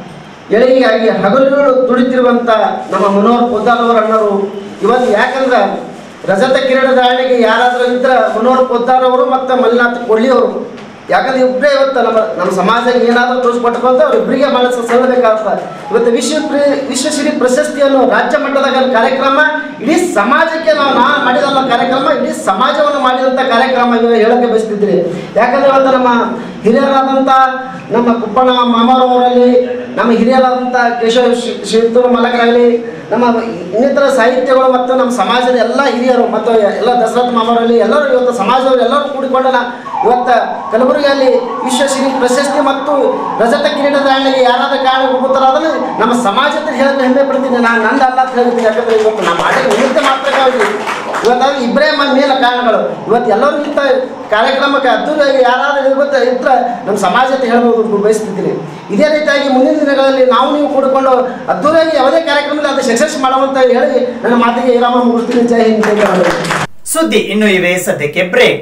ಎಳೆಗಾಗಿ ಹಗಲುಗಳು ದುಡಿತಿರುವಂತ ನಮ್ಮ ಮನೋಹರ್ ಪೊದ್ದಾರವರು ಅಣ್ಣವರು ಇವತ್ತು ಯಾಕಂದ್ರೆ ರಜತ ಕಿರಣ ಧಾರಣೆಗೆ ಯಾರಾದರೂ ಇದ್ರ ಮನೋಹರ್ ಪೊದ್ದಾರವರು ಮತ್ತು ಮಲ್ಲಿನಾಥ್ ಕೊಳ್ಳಿ ಅವರು ಯಾಕಂದ್ರೆ ಇಬ್ಬರೇ ಇವತ್ತು ನಮ್ಮ ನಮ್ಮ ಸಮಾಜಕ್ಕೆ ಏನಾದರೂ ತೋರಿಸ್ಕೊಟ್ಕೊಂತ ಅವ್ರಿಬ್ಬರಿಗೆ ಮನಸ್ಸು ಸಲ್ಲಬೇಕಾಗ್ತದೆ ಇವತ್ತು ವಿಶ್ವ ಪ್ರ- ವಿಶ್ವಶ್ರೀ ಪ್ರಶಸ್ತಿಯನ್ನು ರಾಜ್ಯ ಮಟ್ಟದಾಗ ಕಾರ್ಯಕ್ರಮ ಇಡೀ ಸಮಾಜಕ್ಕೆ ನಾವು ನಾ ಮಾಡಿದಂಥ ಕಾರ್ಯಕ್ರಮ ಇಡೀ ಸಮಾಜವನ್ನು ಮಾಡಿದಂಥ ಕಾರ್ಯಕ್ರಮ ಇವಾಗ ಹೇಳಕ್ಕೆ ಬಯಸ್ತಿದ್ರಿ ಯಾಕಂದ್ರೆ ಇವತ್ತು ನಮ್ಮ ಹಿರಿಯರಾದಂಥ ನಮ್ಮ ಕುಪ್ಪಣ್ಣ ಮಾಮಾರವರಲ್ಲಿ ನಮ್ಮ ಹಿರಿಯರಾದಂಥ ಕೇಶವ ಶಿ- ಶಿವತೂರು ಮಲಕರಾಗಲಿ ನಮ್ಮ ಇನ್ನಿತರ ಸಾಹಿತ್ಯಗಳು ಮತ್ತು ನಮ್ಮ ಸಮಾಜದ ಎಲ್ಲ ಹಿರಿಯರು ಮತ್ತು ಎಲ್ಲ ದಸರಥ ಮಾಮಾರಲ್ಲಿ ಎಲ್ಲರೂ ಇವತ್ತು ಸಮಾಜದವರು ಎಲ್ಲರೂ ಕೂಡಿಕೊಂಡಲ್ಲ ಇವತ್ತು ಕಲಬುರಗಿಯಲ್ಲಿ ವಿಶ್ವಶ್ರೀ ಪ್ರಶಸ್ತಿ ಮತ್ತು ರಜತ ಕಿರೀಟಧಾರಣೆಗೆ ಯಾರಾದ ಕಾರಣ ಹೋಗುತ್ತಾರೋ ಅದನ್ನು ನಮ್ಮ ಸಮಾಜದ ಹೇಳಕ್ಕೆ ಹೆಮ್ಮೆ ಪಡ್ತೀನಿ ನಾನು ನಂದು ಅಲ್ಲ ಅಂತ ಹೇಳ್ತೀನಿ ಯಾಕಂದ್ರೆ ಇವತ್ತು ನಾವು ಮಾಡಿದ ನಿಮಿತ್ತ ಮಾತ್ರಕ್ಕಾಗಿ ಇವತ್ತಾದ್ರೆ ಇಬ್ಬರೇ ಮ- ಮೇಲ ಕಾರಣಗಳು ಇವತ್ತು ಎಲ್ಲರೂ ಇಂಥ ಕಾರ್ಯಕ್ರಮಕ್ಕೆ ಅದ್ದೂರಿಯಾಗಿ ಯಾರಾದರೂ ಇವತ್ತು ಇದ್ರೆ ನಮ್ಮ ಸಮಾಜತೆ ಹೇಳ್ಬೋದು ಬಯಸ್ತಿದ್ದೀನಿ ಇದೇ ರೀತಿಯಾಗಿ ಮುಂದಿನ ದಿನಗಳಲ್ಲಿ ನಾವು ನೀವು ಕೂಡಿಕೊಂಡು ಅದ್ದೂರಿಯಾಗಿ ಯಾವುದೇ ಕಾರ್ಯಕ್ರಮದಲ್ಲಿ ಅದು ಸಕ್ಸಸ್ ಮಾಡುವಂತ ಹೇಳಿ ನನ್ನ ಮಾತಿಗೆ ವಿರಾಮ ಮುಗಿಸ್ತೀನಿ ಜೈ ಹಿಂದ್ ಜೈ ಕರ್ನಾಟಕ.
ಸುದ್ದಿ ಇನ್ನು ಇವೆ ಸದ್ಯಕ್ಕೆ break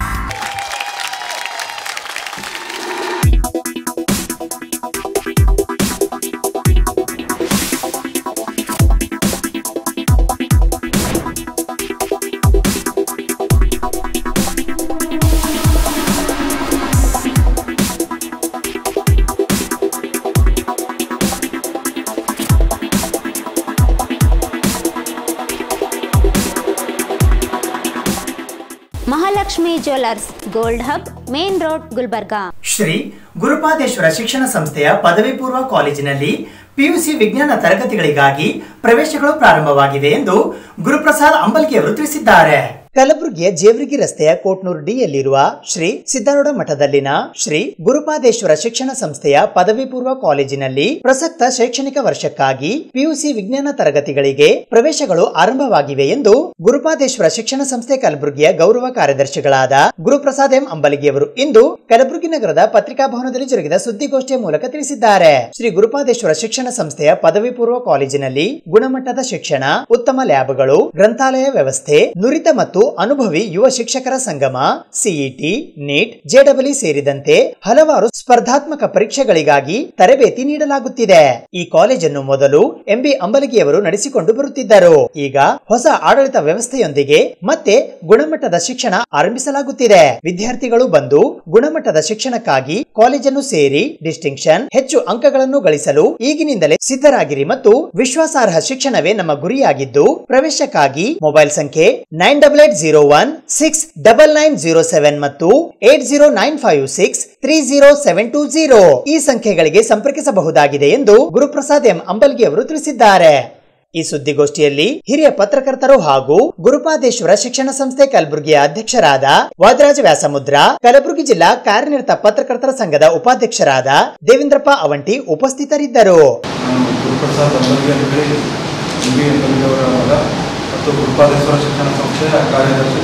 Mahalakshmi jewellers gold hub main road Gulbarga
Shri Gurupadeshwara ಶಿಕ್ಷಣ ಸಂಸ್ಥೆಯ ಪದವಿ ಪೂರ್ವ ಕಾಲೇಜಿನಲ್ಲಿ ಪಿಯುಸಿ ವಿಜ್ಞಾನ ತರಗತಿಗಳಿಗಾಗಿ ಪ್ರವೇಶಗಳು ಪ್ರಾರಂಭವಾಗಿವೆ ಎಂದು ಗುರುಪ್ರಸಾದ್ ಅಂಬಲ್ಗಿ ಅವರು ತಿಳಿಸಿದ್ದಾರೆ ಕಲಬುರಗಿಯ ಜೇವರ್ಗಿ ರಸ್ತೆಯ ಕೋಟ್ನೂರು ಡಿಯಲ್ಲಿರುವ ಶ್ರೀ ಸಿದ್ದಾರೂಢ ಮಠದಲ್ಲಿನ ಶ್ರೀ ಗುರುಪಾದೇಶ್ವರ ಶಿಕ್ಷಣ ಸಂಸ್ಥೆಯ ಪದವಿ ಪೂರ್ವ ಕಾಲೇಜಿನಲ್ಲಿ ಪ್ರಸಕ್ತ ಶೈಕ್ಷಣಿಕ ವರ್ಷಕ್ಕಾಗಿ ಪಿಯುಸಿ ವಿಜ್ಞಾನ ತರಗತಿಗಳಿಗೆ ಪ್ರವೇಶಗಳು ಆರಂಭವಾಗಿವೆ ಎಂದು ಗುರುಪಾದೇಶ್ವರ ಶಿಕ್ಷಣ ಸಂಸ್ಥೆ ಕಲಬುರಗಿಯ ಗೌರವ ಕಾರ್ಯದರ್ಶಿಗಳಾದ ಗುರುಪ್ರಸಾದ್ ಎಂ ಅಂಬಲಗಿ ಅವರು ಇಂದು ಕಲಬುರಗಿ ನಗರದ ಪತ್ರಿಕಾ ಭವನದಲ್ಲಿ ಜರುಗಿದ ಸುದ್ದಿಗೋಷ್ಠಿಯ ಮೂಲಕ ತಿಳಿಸಿದ್ದಾರೆ ಶ್ರೀ ಗುರುಪಾದೇಶ್ವರ ಶಿಕ್ಷಣ ಸಂಸ್ಥೆಯ ಪದವಿ ಪೂರ್ವ ಕಾಲೇಜಿನಲ್ಲಿ ಗುಣಮಟ್ಟದ ಶಿಕ್ಷಣ ಉತ್ತಮ ಲ್ಯಾಬ್ಗಳು ಗ್ರಂಥಾಲಯ ವ್ಯವಸ್ಥೆ ನುರಿತ ಮತ್ತು ಅನುಭವಿ ಯುವ ಶಿಕ್ಷಕರ ಸಂಗಮ ಸಿಇಟಿ ನೀಟ್ ಜೆಡಬ್ಲ್ಇ ಸೇರಿದಂತೆ ಹಲವಾರು ಸ್ಪರ್ಧಾತ್ಮಕ ಪರೀಕ್ಷೆಗಳಿಗಾಗಿ ತರಬೇತಿ ನೀಡಲಾಗುತ್ತಿದೆ ಈ ಕಾಲೇಜನ್ನು ಮೊದಲು ಎಂಬಿ ಅಂಬಲಗಿಯವರು ನಡೆಸಿಕೊಂಡು ಬರುತ್ತಿದ್ದರು ಈಗ ಹೊಸ ಆಡಳಿತ ವ್ಯವಸ್ಥೆಯೊಂದಿಗೆ ಮತ್ತೆ ಗುಣಮಟ್ಟದ ಶಿಕ್ಷಣ ಆರಂಭಿಸಲಾಗುತ್ತಿದೆ ವಿದ್ಯಾರ್ಥಿಗಳು ಬಂದು ಗುಣಮಟ್ಟದ ಶಿಕ್ಷಣಕ್ಕಾಗಿ ಕಾಲೇಜನ್ನು ಸೇರಿ ಡಿಸ್ಟಿಂಕ್ಷನ್ ಹೆಚ್ಚು ಅಂಕಗಳನ್ನು ಗಳಿಸಲು ಈಗಿನಿಂದಲೇ ಸಿದ್ಧರಾಗಿರಿ ಮತ್ತು ವಿಶ್ವಾಸಾರ್ಹ ಶಿಕ್ಷಣವೇ ನಮ್ಮ ಗುರಿಯಾಗಿದ್ದು ಪ್ರವೇಶಕ್ಕಾಗಿ ಮೊಬೈಲ್ ಸಂಖ್ಯೆ nine double eight zero one six double nine zero seven ಮತ್ತು eight zero nine five six three zero seven two zero ಈ ಸಂಖ್ಯೆಗಳಿಗೆ ಸಂಪರ್ಕಿಸಬಹುದಾಗಿದೆ ಎಂದು ಗುರುಪ್ರಸಾದ್ ಎಂ ಅಂಬಲ್ಗಿ ಅವರು ತಿಳಿಸಿದ್ದಾರೆ ಈ ಸುದ್ದಿಗೋಷ್ಠಿಯಲ್ಲಿ ಹಿರಿಯ ಪತ್ರಕರ್ತರು ಹಾಗೂ ಗುರುಪಾದೇಶ್ವರ ಶಿಕ್ಷಣ ಸಂಸ್ಥೆ ಕಲಬುರಗಿಯ ಅಧ್ಯಕ್ಷರಾದ ವಾದರಾಜ ವ್ಯಾಸಮುದ್ರ ಕಲಬುರಗಿ ಜಿಲ್ಲಾ ಕಾರ್ಯನಿರತ ಪತ್ರಕರ್ತರ ಸಂಘದ ಉಪಾಧ್ಯಕ್ಷರಾದ ದೇವೇಂದ್ರಪ್ಪ ಅವಂಟಿ ಉಪಸ್ಥಿತರಿದ್ದರು
ಗುರುಪ್ರಸಾದ್ ಅಂಬಲ್ಗಿ ಅಂತ ಹೇಳಿ ಎಂ ಬಿ ಅಂಬಲ್ಗಿ ಅವರ ಮಗ ಮತ್ತು ಗುರುಪಾದೇಶ್ವರ ಶಿಕ್ಷಣ ಸಂಸ್ಥೆಯ ಕಾರ್ಯದರ್ಶಿ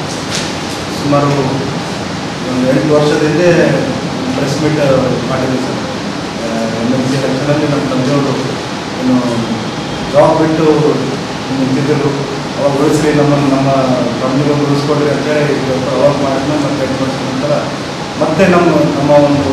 ಸುಮಾರು ಒಂದು ಎಂಟು ವರ್ಷದ ಹಿಂದೆ ಪ್ರೆಸ್ ಮೀಟ್ ಮಾಡಿದ್ವಿ ಸರ್ ಎಮ್ ಎಲ್ ಸಿ ಎಲೆಕ್ಷನಲ್ಲಿ ನಮ್ಮ ತಂದೆಯವರು ಏನು ಜಾಬ್ ಬಿಟ್ಟು ನಿಂತಿದ್ದರು ಅವಾಗ ಉಳಿಸ್ರಿ ನಮ್ಮ ನಮ್ಮ ಫ್ಯಾಮಿಲಿಗೆ ಉಳಿಸ್ಕೊಡ್ರಿ ಅಂತೇಳಿ ಇವತ್ತು ಅವಾಗ ಮಾಡಿದ್ಮೇಲೆ ಮತ್ತೆ ಎಂಟು ವರ್ಷದ ನಂತರ ಮತ್ತೆ ನಮ್ಮ ನಮ್ಮ ಒಂದು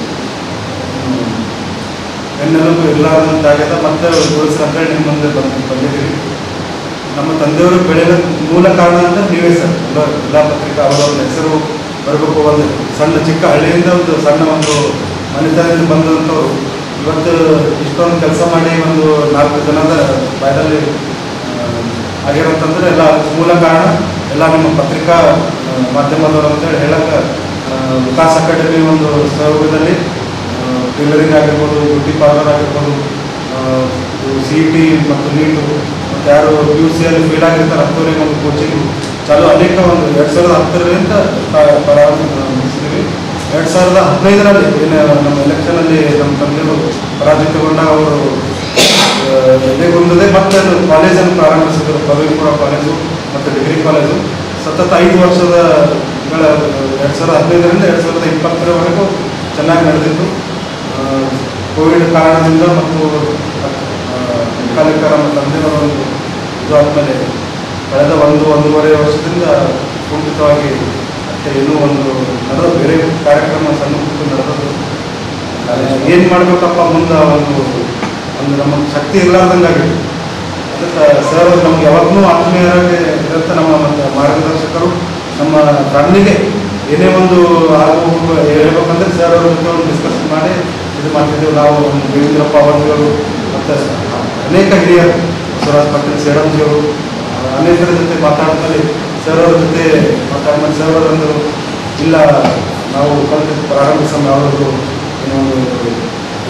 ಹ್ಮ್, ಬೆನ್ನೆಲುಬು ಇರಲಾರ್ದಂತಾಗ್ಯದ ಮತ್ತೆ ಉಳಿಸ್ರಿ ಅಂತೇಳಿ ನಿಮ್ಮ ಮುಂದೆ ಬಂದು ಬಂದಿದ್ದೀವಿ ನಮ್ಮ ತಂದೆಯವರು ಬೆಳೆಯಲು ಮೂಲ ಕಾರಣ ಅಂದ್ರೆ ನೀವೇ ಸರ್ ಎಲ್ಲ ಎಲ್ಲ ಪತ್ರಿಕಾ ಅವರವ್ರ ಹೆಸರು ಬರಬೇಕು ಒಂದು ಸಣ್ಣ ಚಿಕ್ಕ ಹಳ್ಳಿಯಿಂದ ಒಂದು ಸಣ್ಣ ಒಂದು ಮನೆತನದಿಂದ ಬಂದಂಥವ್ರು ಇವತ್ತು ಇಷ್ಟೊಂದು ಕೆಲಸ ಮಾಡಿ ಒಂದು ನಾಲ್ಕು ಜನದ ಬಾಯದಲ್ಲಿ ಆಗಿರೋಂತಂದ್ರೆ ಎಲ್ಲ ಮೂಲ ಕಾರಣ ಎಲ್ಲ ನಿಮ್ಮ ಪತ್ರಿಕಾ ಆ, ಮಾಧ್ಯಮದವರು ಅಂತೇಳಿ ಹೇಳಕ್ಕೆ ಆ, ವಿಕಾಸ್ ಅಕಾಡೆಮಿ ಒಂದು ಸಹಯೋಗದಲ್ಲಿ ಟೈಲರಿಂಗ್ ಆಗಿರ್ಬೋದು ಬ್ಯೂಟಿ ಪಾರ್ಲರ್ ಆಗಿರ್ಬೋದು ಸಿ ಇ ಟಿ ಮತ್ತು ನೀಟು ಮತ್ತು ಯಾರು ಪಿ ಯು ಸಿಯಲ್ಲಿ ಫೇಲ್ ಆಗಿರ್ತಾರೆ ಅಂಥವ್ರಿಗೆ ಒಂದು ಕೋಚಿಂಗ್ ಚಾಲು ಅನೇಕ ಒಂದು ಎರಡು ಸಾವಿರದ ಹತ್ತರಿಂದ ಪ್ರಾರಂಭಿಸಿದ್ವಿ ಎರಡು ಸಾವಿರದ ಹದಿನೈದರಲ್ಲಿ ಏನು ನಮ್ಮ ಎಲೆಕ್ಷನಲ್ಲಿ ನಮ್ಮ ತಂದೆಯವರು ಪರಾಜಿತಗೊಂಡ ಅವರು ಎದೆಗುಂದದೆ ಮತ್ತೆ ಅದು ಕಾಲೇಜನ್ನು ಪ್ರಾರಂಭಿಸಿದರು ಪದವಿ ಪೂರ್ವ ಕಾಲೇಜು ಮತ್ತು ಡಿಗ್ರಿ ಕಾಲೇಜು ಸತತ ಐದು ವರ್ಷದ ಎರಡು ಸಾವಿರದ ಹದಿನೈದರಿಂದ ಎರಡು ಸಾವಿರದ ಇಪ್ಪತ್ತರವರೆಗೂ ಚೆನ್ನಾಗಿ ನಡೆದಿತ್ತು ಆ, ಕೋವಿಡ್ ಕಾರಣದಿಂದ ಮತ್ತು ಕಾಲಿಕರ ನಮ್ಮ ತಂದೆಯವರ ಒಂದು ಇದು ಆದಮೇಲೆ ಕಳೆದ ಒಂದು ಒಂದೂವರೆ ವರ್ಷದಿಂದ ಕುಂಠಿತವಾಗಿ ಮತ್ತೆ ಇನ್ನೂ ಒಂದು ನಡೆದ ಬೇರೆ ಕಾರ್ಯಕ್ರಮ ಸಣ್ಣ ಪುಟ್ಟ ನಡೆದದ್ದು ಏನು ಮಾಡಬೇಕಪ್ಪ ಮುಂದೆ ಒಂದು ಒಂದು ನಮ್ಮ ಶಕ್ತಿ ಇರಲಾರ್ದಂಗಾಗಿತ್ತು ಅದಕ್ಕೆ ಸರ್ ನಮ್ಗೆ ಯಾವಾಗಲೂ ಆತ್ಮೀಯರಾಗಿ ಇರುತ್ತೆ ನಮ್ಮ ಮತ್ತು ಮಾರ್ಗದರ್ಶಕರು ನಮ್ಮ ಫ್ಯಾಮಿಲಿಗೆ ಏನೇ ಒಂದು ಆಗು ಹೇಳ್ಬೇಕಂದ್ರೆ ಸರ್ ಅವ್ರ ಜೊತೆ ಒಂದು ಡಿಸ್ಕಸ್ ಮಾಡಿ ಇದು ಮಾಡ್ತಿದ್ದೀವಿ ನಾವು ದೇವೇಂದ್ರಪ್ಪ ಅವರುಗಳು ಮತ್ತು ಅನೇಕ ಹಿರಿಯರು ಬಸವರಾಜ್ ಪಾಟೀಲ್ ಸೇಡಂಜಿಯವರು ಅನೇಕರ ಜೊತೆ ಮಾತಾಡಿದ್ಮೇಲೆ ಸರ್ ಅವ್ರ ಜೊತೆ ಮಾತಾಡಿದ್ಮೇಲೆ ಸರ್ ಅವರು ಅಂದರು ಇಲ್ಲ ನಾವು ಕಲಿತು ಪ್ರಾರಂಭಿಸೋಣ ಯಾವುದು ಏನು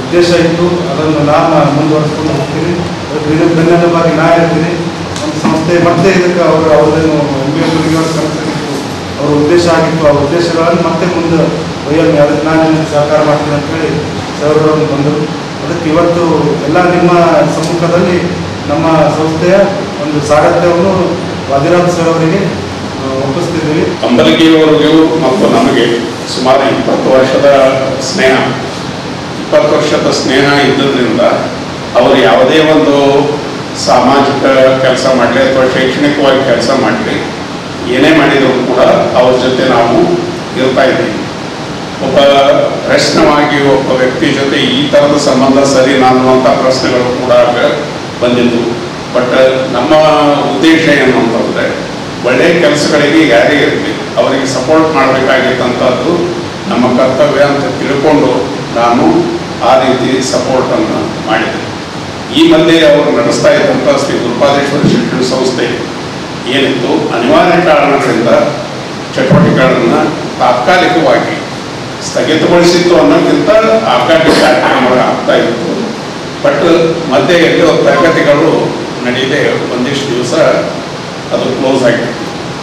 ಉದ್ದೇಶ ಇತ್ತು ಅದನ್ನು ನಾನು ಮುಂದುವರಿಸ್ಕೊಂಡು ಹೋಗ್ತೀನಿ ಅದಕ್ಕೆ ಇದಕ್ಕೆ ಬೆನ್ನೆಲುಬಾಗಿ ನಾ ಇರ್ತೀನಿ ನಮ್ಮ ಸಂಸ್ಥೆ ಮತ್ತೆ ಇದಕ್ಕೆ ಅವರು ಅವ್ರದ್ದೇನು ಎಂ ಬಿ ಎ ಕನಸಾಗಿತ್ತು ಅವರ ಉದ್ದೇಶ ಆಗಿತ್ತು ಆ ಉದ್ದೇಶಗಳನ್ನು ಮತ್ತೆ ಮುಂದೆ ಒಯ್ಯಲು ಅದಕ್ಕೆ ನಾನು ನಿಮಗೆ ಸಹಕಾರ ಮಾಡ್ತೀನಿ ಅಂತ ಹೇಳಿ ಸರ್ ಬಂದರು ಅದಕ್ಕೆ ಇವತ್ತು ಎಲ್ಲ ನಿಮ್ಮ ಸಮ್ಮುಖದಲ್ಲಿ ನಮ್ಮ ಸಂಸ್ಥೆಯ ಒಂದು ಸಾರಥ್ಯವನ್ನು ವಾದಿರಾಜ್ ಸರ್ ಅವರಿಗೆ ಆ, ಒಪ್ಪಿಸ್ತಿದ್ದೀವಿ
ಅಂಬಲಿಗೆಯವರಿಗೂ ಮತ್ತು ನಮಗೆ ಸುಮಾರು ಇಪ್ಪತ್ತು ವರ್ಷದ ಸ್ನೇಹ ಇಪ್ಪತ್ತು ವರ್ಷದ ಸ್ನೇಹ ಇದ್ದದ್ರಿಂದ ಅವರು ಯಾವುದೇ ಒಂದು ಸಾಮಾಜಿಕ ಕೆಲಸ ಮಾಡಲಿ ಅಥವಾ ಶೈಕ್ಷಣಿಕವಾಗಿ ಕೆಲಸ ಮಾಡಲಿ ಏನೇ ಮಾಡಿದರೂ ಕೂಡ ಅವ್ರ ಜೊತೆ ನಾವು ಇರ್ತಾ ಇದ್ದೀವಿ ಒಬ್ಬ ಪ್ರಶ್ನವಾಗಿ ಒಬ್ಬ ವ್ಯಕ್ತಿ ಜೊತೆ ಈ ಥರದ ಸಂಬಂಧ ಸರಿ ಅನ್ನುವಂಥ ಪ್ರಶ್ನೆಗಳು ಕೂಡ ಬಂದಿದ್ದು ಬಟ್ ನಮ್ಮ ಉದ್ದೇಶ ಏನು ಅಂತಂದರೆ ಒಳ್ಳೆಯ ಕೆಲಸಗಳಿಗೆ ಯಾರೇ ಇರಲಿ ಅವರಿಗೆ ಸಪೋರ್ಟ್ ಮಾಡಬೇಕಾಗಿದ್ದಂಥದ್ದು ನಮ್ಮ ಕರ್ತವ್ಯ ಅಂತ ತಿಳ್ಕೊಂಡು ನಾನು ಆ ರೀತಿ ಸಪೋರ್ಟನ್ನು ಮಾಡಿದೆ ಈ ಮಧ್ಯೆ ಅವರು ನಡೆಸ್ತಾ ಇದ್ದಂಥ ಶ್ರೀ ಗುರುಪಾದೇಶ್ವರ ಶಿಕ್ಷಣ ಸಂಸ್ಥೆ ಏನಿತ್ತು ಅನಿವಾರ್ಯ ಕಾರಣಗಳಿಂದ ಚಟುವಟಿಕೆಗಳನ್ನು ತಾತ್ಕಾಲಿಕವಾಗಿ ಸ್ಥಗಿತಗೊಳಿಸಿತ್ತು ಅನ್ನೋಕ್ಕಿಂತ ಆಘಾಟಿ ಕಾರ್ಯಕ್ರಮಗಳು ಆಗ್ತಾ ಇತ್ತು ಬಟ್ ಮಧ್ಯೆ ಎಲ್ಲೋ ತರಗತಿಗಳು ನಡೆಯದೆ ಒಂದಿಷ್ಟು ದಿವಸ ಅದು ಕ್ಲೋಸ್ ಆಗಿತ್ತು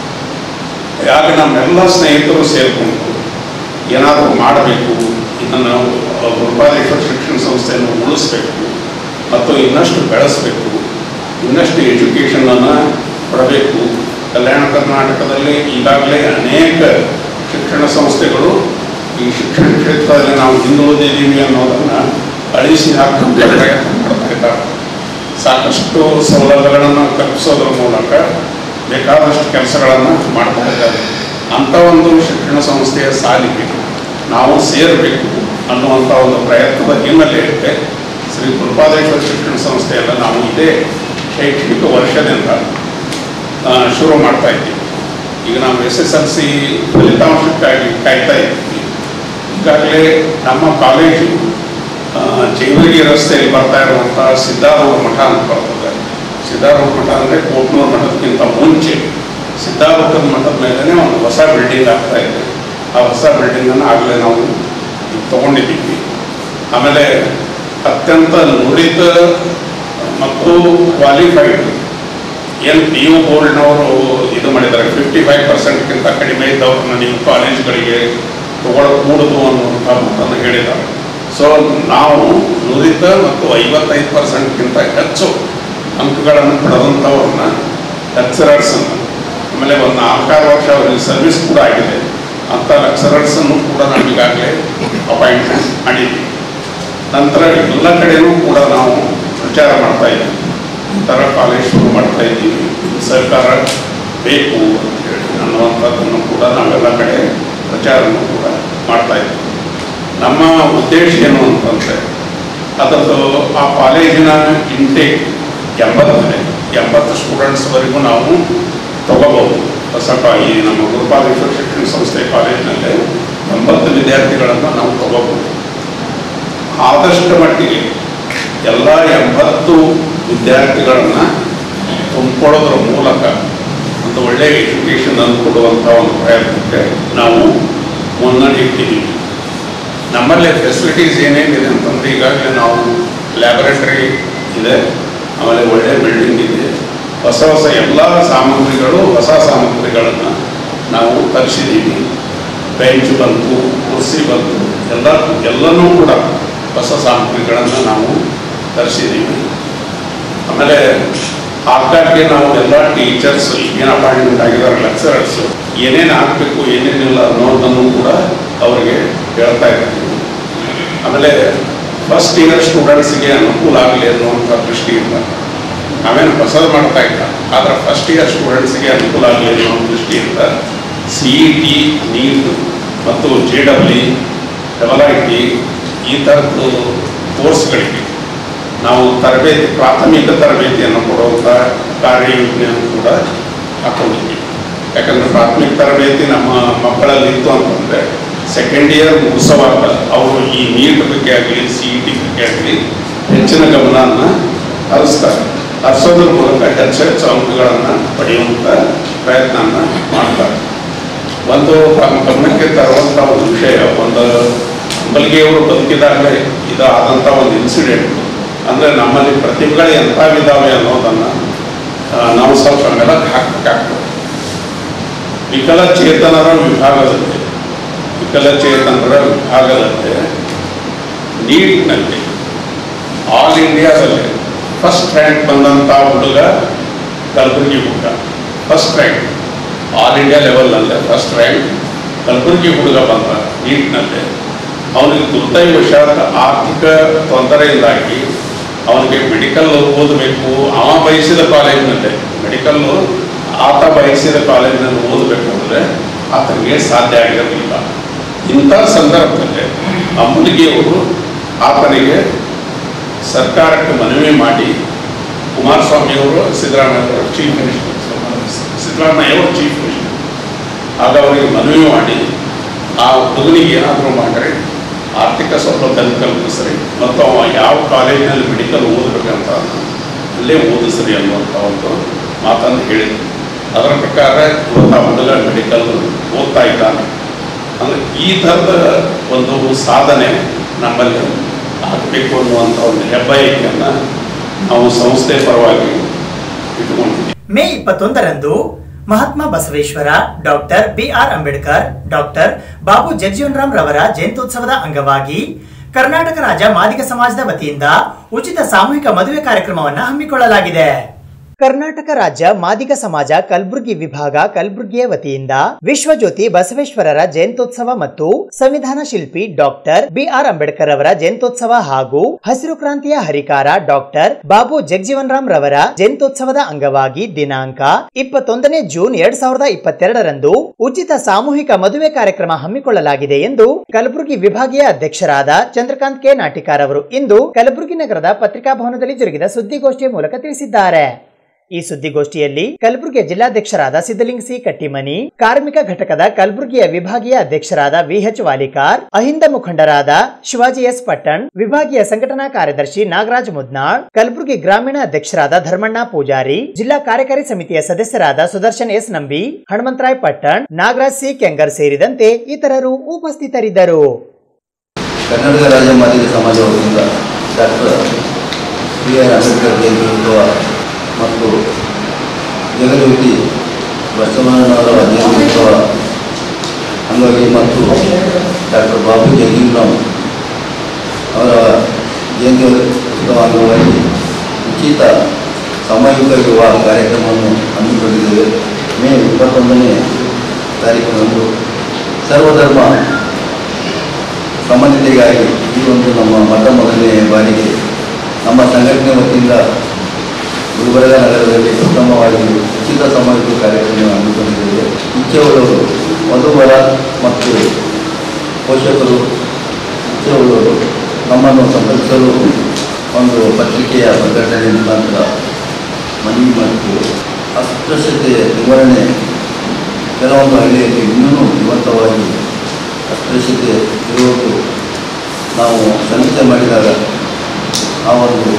ಆಗ ನಮ್ಮೆಲ್ಲ ಸ್ನೇಹಿತರು ಸೇರಿಕೊಂಡು ಏನಾದರೂ ಮಾಡಬೇಕು ಇದನ್ನು ಗುರುಪಾದೇಶ್ವರ ಶಿಕ್ಷಣ ಸಂಸ್ಥೆಯನ್ನು ಉಳಿಸ್ಬೇಕು ಮತ್ತು ಇನ್ನಷ್ಟು ಬೆಳೆಸಬೇಕು ಇನ್ನಷ್ಟು ಎಜುಕೇಷನನ್ನು ಕೊಡಬೇಕು ಕಲ್ಯಾಣ ಕರ್ನಾಟಕದಲ್ಲಿ ಈಗಾಗಲೇ ಅನೇಕ ಶಿಕ್ಷಣ ಸಂಸ್ಥೆಗಳು ಈ ಶಿಕ್ಷಣ ಕ್ಷೇತ್ರದಲ್ಲಿ ನಾವು ಹಿಂದುಳಿದಿದ್ದೀವಿ ಅನ್ನೋದನ್ನು ಅಳಿಸಿ ಹಾಕುವಂಥ ಪ್ರಯತ್ನ ಮಾಡ್ತಾ ಇದ್ದಾರೆ ಸಾಕಷ್ಟು ಸೌಲಭ್ಯಗಳನ್ನು ಕಲ್ಪಿಸೋದ್ರ ಮೂಲಕ ಬೇಕಾದಷ್ಟು ಕೆಲಸಗಳನ್ನು ಮಾಡ್ತಾ ಇದ್ದಾರೆ ಅಂಥ ಒಂದು ಶಿಕ್ಷಣ ಸಂಸ್ಥೆಯ ಸಾಲಿಗೆ ನಾವು ಸೇರಬೇಕು ಅನ್ನುವಂಥ ಒಂದು ಪ್ರಯತ್ನದ ಹಿನ್ನೆಲೆಯಲ್ಲಿ ಶ್ರೀ ಗುರುಪಾದೇಶ್ವರ ಶಿಕ್ಷಣ ಸಂಸ್ಥೆಯನ್ನು ನಾವು ಇದೇ ಶೈಕ್ಷಣಿಕ ವರ್ಷದಿಂದ ಆ, ಶುರು ಮಾಡ್ತಾ ಇದ್ದೀವಿ ಈಗ ನಾವು ಎಸ್ ಎಸ್ ಎಲ್ ಸಿ ಫಲಿತಾಂಶಕ್ಕಾಗಿ ಕಾಯ್ತಾ ಇದ್ದೀವಿ ಈಗಾಗಲೇ ನಮ್ಮ ಕಾಲೇಜು ಆ, ಜೈವರ್ಗಿ ರಸ್ತೆಯಲ್ಲಿ ಬರ್ತಾ ಇರುವಂಥ ಸಿದ್ಧಾರೂಢ ಮಠ ಅಂತ ಬರ್ತದೆ ಸಿದ್ಧಾರೂಢ ಮಠ ಅಂದರೆ ಕೋಟ್ನೂರು ಮಠದಕ್ಕಿಂತ ಮುಂಚೆ ಸಿದ್ಧಾರೂಢದ ಮಠದ ಮೇಲೇ ಒಂದು ಹೊಸ ಬಿಲ್ಡಿಂಗ್ ಆಗ್ತಾ ಇದೆ ಆ ಹೊಸ ಬಿಲ್ಡಿಂಗನ್ನು ಆಗಲೇ ನಾವು ತಗೊಂಡಿದ್ದೀವಿ ಆಮೇಲೆ ಅತ್ಯಂತ ನುರಿತ ಮತ್ತು ಕ್ವಾಲಿಫೈಡ್ ಏನು ಪಿ ಯು ಬೋರ್ಡ್ನವರು ಇದು ಮಾಡಿದ್ದಾರೆ ಫಿಫ್ಟಿ ಫೈವ್ ಪರ್ಸೆಂಟ್ಗಿಂತ ಕಡಿಮೆ ಇದ್ದವ್ರನ್ನ ನೀವು ಕಾಲೇಜ್ಗಳಿಗೆ ತಗೊಳ್ಳಕೂಡದು ಅನ್ನುವಂಥ ಮಾತನ್ನು ಹೇಳಿದ್ದಾರೆ ಸೊ ನಾವು ನುರಿತ ಮತ್ತು ಐವತ್ತೈದು ಪರ್ಸೆಂಟ್ಗಿಂತ ಹೆಚ್ಚು ಅಂಕಗಳನ್ನು ಪಡೆದಂಥವ್ರನ್ನ ಲೆಕ್ಚರರ್ಸನ್ನು ಆಮೇಲೆ ಒಂದು ನಾಲ್ಕಾರು ವರ್ಷ ಅವರಿಗೆ ಸರ್ವಿಸ್ ಕೂಡ ಆಗಿದೆ ಅಂಥ ಲೆಕ್ಚರರ್ಸನ್ನು ಕೂಡ ನಾವು ಈಗಾಗಲೇ ಅಪಾಯಿಂಟ್ಮೆಂಟ್ ಮಾಡಿದ್ದೀವಿ ನಂತರ ಎಲ್ಲ ಕಡೆಯೂ ಕೂಡ ನಾವು ಪ್ರಚಾರ ಮಾಡ್ತಾ ಇದ್ದೀವಿ ಈ ಥರ ಕಾಲೇಜ್ ಶುರು ಮಾಡ್ತಾ ಇದ್ದೀವಿ ಇದು ಸರ್ಕಾರ ಬೇಕು ಅಂತೇಳಿ ಅನ್ನುವಂಥದ್ದನ್ನು ಕೂಡ ನಾವೆಲ್ಲ ಕಡೆ ಪ್ರಚಾರವನ್ನು ಕೂಡ ಮಾಡ್ತಾ ಇದ್ದೀವಿ ನಮ್ಮ ಉದ್ದೇಶ ಏನು ಅಂತಂದರೆ ಅದರದ್ದು ಆ ಕಾಲೇಜಿನ ಇಂಟೇಕ್ ಎಂಬತ್ತಿದೆ ಎಂಬತ್ತು ಸ್ಟೂಡೆಂಟ್ಸ್ವರೆಗೂ ನಾವು ತಗೋಬಹುದು ಹೊಸ ಕಾ- ಈ ನಮ್ಮ ಗುರುಪಾದೇಶ್ವರ ಶಿಕ್ಷಣ ಸಂಸ್ಥೆ ಕಾಲೇಜಿನಲ್ಲಿ ಎಂಬತ್ತು ವಿದ್ಯಾರ್ಥಿಗಳನ್ನು ನಾವು ತಗೋಬಹುದು ಆದಷ್ಟು ಮಟ್ಟಿಗೆ ಎಲ್ಲ ಎಂಬತ್ತು ವಿದ್ಯಾರ್ಥಿಗಳನ್ನು ತುಂಬಿಕೊಳ್ಳೋದ್ರ ಮೂಲಕ ಒಂದು ಒಳ್ಳೆಯ ಎಜುಕೇಷನ್ ಅನ್ನು ಕೊಡುವಂಥ ಒಂದು ಪ್ರಯತ್ನಕ್ಕೆ ನಾವು ಮುನ್ನಡೆ ಇಟ್ಟಿದ್ದೀವಿ ನಮ್ಮಲ್ಲಿ ಫೆಸಿಲಿಟೀಸ್ ಏನೇನಿದೆ ಅಂತಂದ್ರೆ ಈಗಾಗಲೇ ನಾವು ಲ್ಯಾಬೊರೇಟರಿ ಇದೆ ಆಮೇಲೆ ಒಳ್ಳೆಯ ಬಿಲ್ಡಿಂಗ್ ಇದೆ ಹೊಸ ಹೊಸ ಎಲ್ಲ ಸಾಮಗ್ರಿಗಳು ಹೊಸ ಸಾಮಗ್ರಿಗಳನ್ನು ನಾವು ತರಿಸಿದ್ದೀವಿ ಬೆಂಚ್ ಬಂತು ಕುರ್ಸಿ ಬಂತು ಎಲ್ಲ ಎಲ್ಲನೂ ಕೂಡ ಹೊಸ ಸಾಮಗ್ರಿಗಳನ್ನು ನಾವು ತರಿಸಿದ್ದೀವಿ ಆಮೇಲೆ ಆಗಾಗ್ಗೆ ನಾವು ಎಲ್ಲ ಟೀಚರ್ಸ್ ಏನು ಅಪಾಯಿಂಟ್ಮೆಂಟ್ ಆಗಿದ್ದಾರೆ ಲೆಕ್ಚರರ್ಸ್ ಏನೇನು ಆಗಬೇಕು ಏನೇನಿಲ್ಲ ಅನ್ನೋದನ್ನು ಕೂಡ ಅವರಿಗೆ ಹೇಳ್ತಾ ಇದ್ದೀವಿ ಆಮೇಲೆ ಫಸ್ಟ್ ಇಯರ್ ಸ್ಟೂಡೆಂಟ್ಸ್ಗೆ ಅನುಕೂಲ ಆಗಲಿ ಅನ್ನುವಂಥ ದೃಷ್ಟಿಯಿಂದ ನಾವೇನು ಹೊಸದು ಮಾಡ್ತಾ ಇಲ್ಲ ಆದರೆ ಫಸ್ಟ್ ಇಯರ್ ಸ್ಟೂಡೆಂಟ್ಸ್ಗೆ ಅನುಕೂಲ ಆಗಲಿ ಅನ್ನೋ ದೃಷ್ಟಿಯಿಂದ ಸಿ ಇ ಟಿ ನೀಟ್ ಮತ್ತು J W double I T ಈ ಥರದ್ದು ಕೋರ್ಸ್ಗಳಿಗೆ ನಾವು ತರಬೇತಿ ಪ್ರಾಥಮಿಕ ತರಬೇತಿಯನ್ನು ಕೊಡುವಂಥ ಕಾರ್ಯಯೋಜನೆಯನ್ನು ಕೂಡ ಹಾಕೊಂಡಿದ್ದೀವಿ ಯಾಕಂದರೆ ಪ್ರಾಥಮಿಕ ತರಬೇತಿ ನಮ್ಮ ಮಕ್ಕಳಲ್ಲಿ ಇತ್ತು ಅಂತಂದರೆ ಸೆಕೆಂಡ್ ಇಯರ್ ಮುಗಿಸುವಾಗ ಅವರು ಈ ನೀಟ್ ಬಗ್ಗೆ ಆಗಲಿ ಸಿ ಇ ಟಿ ಬಗ್ಗೆ ಆಗಲಿ ಹೆಚ್ಚಿನ ಗಮನವನ್ನು ಹರಿಸ್ತಾರೆ ಹರಿಸೋದ್ರ ಮೂಲಕ ಹೆಚ್ಚು ಹೆಚ್ಚು ಅಂಕಗಳನ್ನು ಪಡೆಯುವಂಥ ಪ್ರಯತ್ನನ ಮಾಡ್ತಾರೆ ಒಂದು ತಮ್ಮ ಗಮನಕ್ಕೆ ತರುವಂಥ ಒಂದು ವಿಷಯ ಒಂದು ಸಂಬಲ್ಗಿಯವರು ಬದುಕಿದಾಗ ಇದು ಆದಂಥ ಒಂದು ಇನ್ಸಿಡೆಂಟ್ ಅಂದರೆ ನಮ್ಮಲ್ಲಿ ಪ್ರತಿಭೆಗಳು ಎಂಥವಿದ್ದಾವೆ ಅನ್ನೋದನ್ನು ಆ, ನಾವು ಸ್ವಲ್ಪ ಮೆಲಕ್ ಹಾಕಬೇಕಾಗ್ತದೆ ವಿಕಲಚೇತನರ ವಿಭಾಗದಲ್ಲಿ ವಿಕಲಚೇತನರ ವಿಭಾಗದಲ್ಲಿ ನೀಟ್ನಲ್ಲಿ ಆಲ್ ಇಂಡಿಯಾದಲ್ಲಿ ಫಸ್ಟ್ ರ್ಯಾಂಕ್ ಬಂದಂಥ ಹುಡುಗ ಕಲಬುರಗಿ ಹುಡುಗ ಫಸ್ಟ್ ರ್ಯಾಂಕ್ ಆಲ್ ಇಂಡಿಯಾ ಲೆವೆಲ್ನಲ್ಲೇ ಫಸ್ಟ್ ರ್ಯಾಂಕ್ ಕಲಬುರಗಿ ಹುಡುಗ ಬಂದ ನೀಟ್ನಲ್ಲಿ ಅವನಿಗೆ ದುರ್ದೈವಶಾತ್ ಆರ್ಥಿಕ ತೊಂದರೆಯಿಂದಾಗಿ ಅವನಿಗೆ ಮೆಡಿಕಲ್ ಓದಬೇಕು ಅವ ಬಯಸಿದ ಕಾಲೇಜಿನಲ್ಲೇ ಮೆಡಿಕಲ್ಲು ಆತ ಬಯಸಿದ ಕಾಲೇಜಿನಲ್ಲಿ ಓದಬೇಕು ಅಂದರೆ ಆತನಿಗೆ ಸಾಧ್ಯ ಆಗಿರಲಿಲ್ಲ ಇಂಥ ಸಂದರ್ಭದಲ್ಲಿ ಆ ಹುಡುಗಿಯವರು ಆತನಿಗೆ ಸರ್ಕಾರಕ್ಕೆ ಮನವಿ ಮಾಡಿ ಕುಮಾರಸ್ವಾಮಿಯವರು ಸಿದ್ದರಾಮಯ್ಯವರು ಚೀಫ್ ಮಿನಿಸ್ಟರ್ ಸಿದ್ದರಾಮಯ್ಯವರು ಚೀಫ್ ಮಿನಿಸ್ಟರ್ ಆಗ ಅವರಿಗೆ ಮನವಿ ಮಾಡಿ ಆ ಹುಡುಗನಿಗೆ ಏನಾದರೂ ಮಾಡಿರಿ ಆರ್ಥಿಕ ಸೌಲಭ್ಯ ಕಲ್ಪಿಸ್ರಿ ಮತ್ತು ಅವ ಯಾವ ಕಾಲೇಜಿನಲ್ಲಿ ಮೆಡಿಕಲ್ ಓದಬೇಕಂತ ಅಲ್ಲೇ ಓದಿಸ್ರಿ ಅನ್ನುವಂಥ ಒಂದು ಮಾತನ್ನು ಹೇಳಿದ್ರು ಅದರ ಪ್ರಕಾರ ಇವತ್ತು ಆ ಹುಡುಗ ಮೆಡಿಕಲ್ ಓದ್ತಾ ಇದ್ದಾನೆ ಅಂದರೆ ಈ ಥರದ ಒಂದು ಸಾಧನೆ ನಮ್ಮಲ್ಲಿ ಆಗಬೇಕು ಅನ್ನುವಂಥ ಒಂದು ಹೆಬ್ಬಯಕೆಯನ್ನು ನಾವು ಸಂಸ್ಥೆ ಪರವಾಗಿ ಇಟ್ಕೊಂಡಿದ್ದೀವಿ
ಮೇ ಇಪ್ಪತ್ತೊಂದರಂದು Mahatma Basaveshwara doctor B R Ambedkar doctor Babu Jagjivan ರವರ ಜಯಂತ್ಯೋತ್ಸವದ ಅಂಗವಾಗಿ ಕರ್ನಾಟಕ ರಾಜ್ಯ ಮಾದಿಗ ಸಮಾಜದ ವತಿಯಿಂದ ಉಚಿತ ಸಾಮೂಹಿಕ ಮದುವೆ ಕಾರ್ಯಕ್ರಮವನ್ನು ಹಮ್ಮಿಕೊಳ್ಳಲಾಗಿದೆ ಕರ್ನಾಟಕ ರಾಜ್ಯ ಮಾದಿಗ ಸಮಾಜ ಕಲಬುರಗಿ ವಿಭಾಗ ಕಲಬುರಗಿಯ ವತಿಯಿಂದ ವಿಶ್ವಜ್ಯೋತಿ ಬಸವೇಶ್ವರರ ಜಯಂತ್ಯೋತ್ಸವ ಮತ್ತು ಸಂವಿಧಾನ ಶಿಲ್ಪಿ ಡಾಕ್ಟರ್ ಬಿಆರ್ ಅಂಬೇಡ್ಕರ್ ಅವರ ಜಯಂತ್ಯೋತ್ಸವ ಹಾಗೂ ಹಸಿರು ಕ್ರಾಂತಿಯ ಹರಿಕಾರ ಡಾಕ್ಟರ್ ಬಾಬು ಜಗಜೀವನ್ ರಾಮ್ ರವರ ಜಯಂತ್ಯೋತ್ಸವದ ಅಂಗವಾಗಿ ದಿನಾಂಕ ಇಪ್ಪತ್ತೊಂದನೇ ಜೂನ್ ಎರಡ್ ಸಾವಿರದ ಇಪ್ಪತ್ತೆರಡರಂದು ಉಚಿತ ಸಾಮೂಹಿಕ ಮದುವೆ ಕಾರ್ಯಕ್ರಮ ಹಮ್ಮಿಕೊಳ್ಳಲಾಗಿದೆ ಎಂದು ಕಲಬುರಗಿ ವಿಭಾಗೀಯ ಅಧ್ಯಕ್ಷರಾದ ಚಂದ್ರಕಾಂತ್ ಕೆ ನಾಟಿಕಾರ್ ಅವರು ಇಂದು ಕಲಬುರಗಿ ನಗರದ ಪತ್ರಿಕಾಭವನದಲ್ಲಿ ಜರುಗಿದ ಸುದ್ದಿಗೋಷ್ಠಿಯ ಮೂಲಕ ತಿಳಿಸಿದ್ದಾರೆ ಈ ಸುದ್ದಿಗೋಷ್ಠಿಯಲ್ಲಿ ಕಲಬುರಗಿಯ ಜಿಲ್ಲಾಧ್ಯಕ್ಷರಾದ ಸಿದ್ದಲಿಂಗ್ ಸಿ ಕಟ್ಟಿಮನಿ ಕಾರ್ಮಿಕ ಘಟಕದ ಕಲಬುರಗಿಯ ವಿಭಾಗೀಯ ಅಧ್ಯಕ್ಷರಾದ ವಿಎಚ್ ವಾಲಿಕಾರ್ ಅಹಿಂದ ಮುಖಂಡರಾದ ಶಿವಾಜಿ ಎಸ್ ಪಟ್ಟಣ್ ವಿಭಾಗೀಯ ಸಂಘಟನಾ ಕಾರ್ಯದರ್ಶಿ ನಾಗರಾಜ್ ಮುದ್ನಾಳ್ ಕಲಬುರಗಿ ಗ್ರಾಮೀಣ ಅಧ್ಯಕ್ಷರಾದ ಧರ್ಮಣ್ಣ ಪೂಜಾರಿ ಜಿಲ್ಲಾ ಕಾರ್ಯಕಾರಿ ಸಮಿತಿಯ ಸದಸ್ಯರಾದ ಸುದರ್ಶನ್ ಎಸ್ ನಂಬಿ ಹನುಮಂತರಾಯ್ ಪಟ್ಟಣ್ ನಾಗರಾಜ್ ಸಿ ಕೆಂಗರ್ ಸೇರಿದಂತೆ ಇತರರು ಉಪಸ್ಥಿತರಿದ್ದರು
ಕರ್ನಾಟಕ ರಾಜ್ಯ ಮಾದಿಗ ಸಮಾಜ ವತಿಯಿಂದ doctor B R Ambedkar Jayanti ಉತ್ಸವ ಮತ್ತು ಜಗಜ್ಯೋತಿ ಬಸವಣ್ಣನವರ ಜಯಂತಿ ಉತ್ಸವ ಅಂಗವಾಗಿ ಮತ್ತು ಡಾಕ್ಟರ್ ಬಾಬು ಜಗಜೀವರಾಮ್ ಅವರ ಜಯಂತಿ ಉತ್ಸವ ಅಂಗವಾಗಿ ಉಚಿತ ಸಾಮೂಹಿಕ ವಿವಾಹ ಕಾರ್ಯಕ್ರಮವನ್ನು ಹಮ್ಮಿಕೊಂಡಿದ್ದೇವೆ ಮೇ ಇಪ್ಪತ್ತೊಂದನೇ ತಾರೀಕಿನಂದು ಸರ್ವಧರ್ಮ ಸಮಾನತೆಗಾಗಿ ಈ ಒಂದು ನಮ್ಮ ಮೊಟ್ಟ ಮೊದಲನೇ ಬಾರಿಗೆ ನಮ್ಮ ಸಂಘಟನೆ ವತಿಯಿಂದ ಗುಲ್ಬರ್ಗ ನಗರದಲ್ಲಿ ಉತ್ತಮವಾಗಿ ಉಚಿತ ಸಾಮಾಜಿಕ ಕಾರ್ಯಕ್ರಮ ಹಮ್ಮಿಕೊಂಡಿದ್ದೇವೆ ಇಚ್ಛೆಯುಳ್ಳವರು ವಧುವರ ಮತ್ತು ಪೋಷಕರು ಇಚ್ಛೆಯುಳ್ಳವರು ನಮ್ಮನ್ನು ಸಂಪರ್ಕಿಸಲು ಒಂದು ಪತ್ರಿಕೆಯ ಪ್ರಕಟಣೆ ಮುಖಾಂತರ ಮನವಿ ಮತ್ತು ಅಸ್ಪೃಶ್ಯತೆ ನಿವಾರಣೆ ಕೆಲವೊಂದು ಹಳ್ಳಿಯಲ್ಲಿ ಇನ್ನೂ ಜೀವಂತವಾಗಿ ಅಸ್ಪೃಶ್ಯತೆ ಇರುವುದು ನಾವು ಸಮೀಕ್ಷೆ ಮಾಡಿದಾಗ ಆ ಒಂದು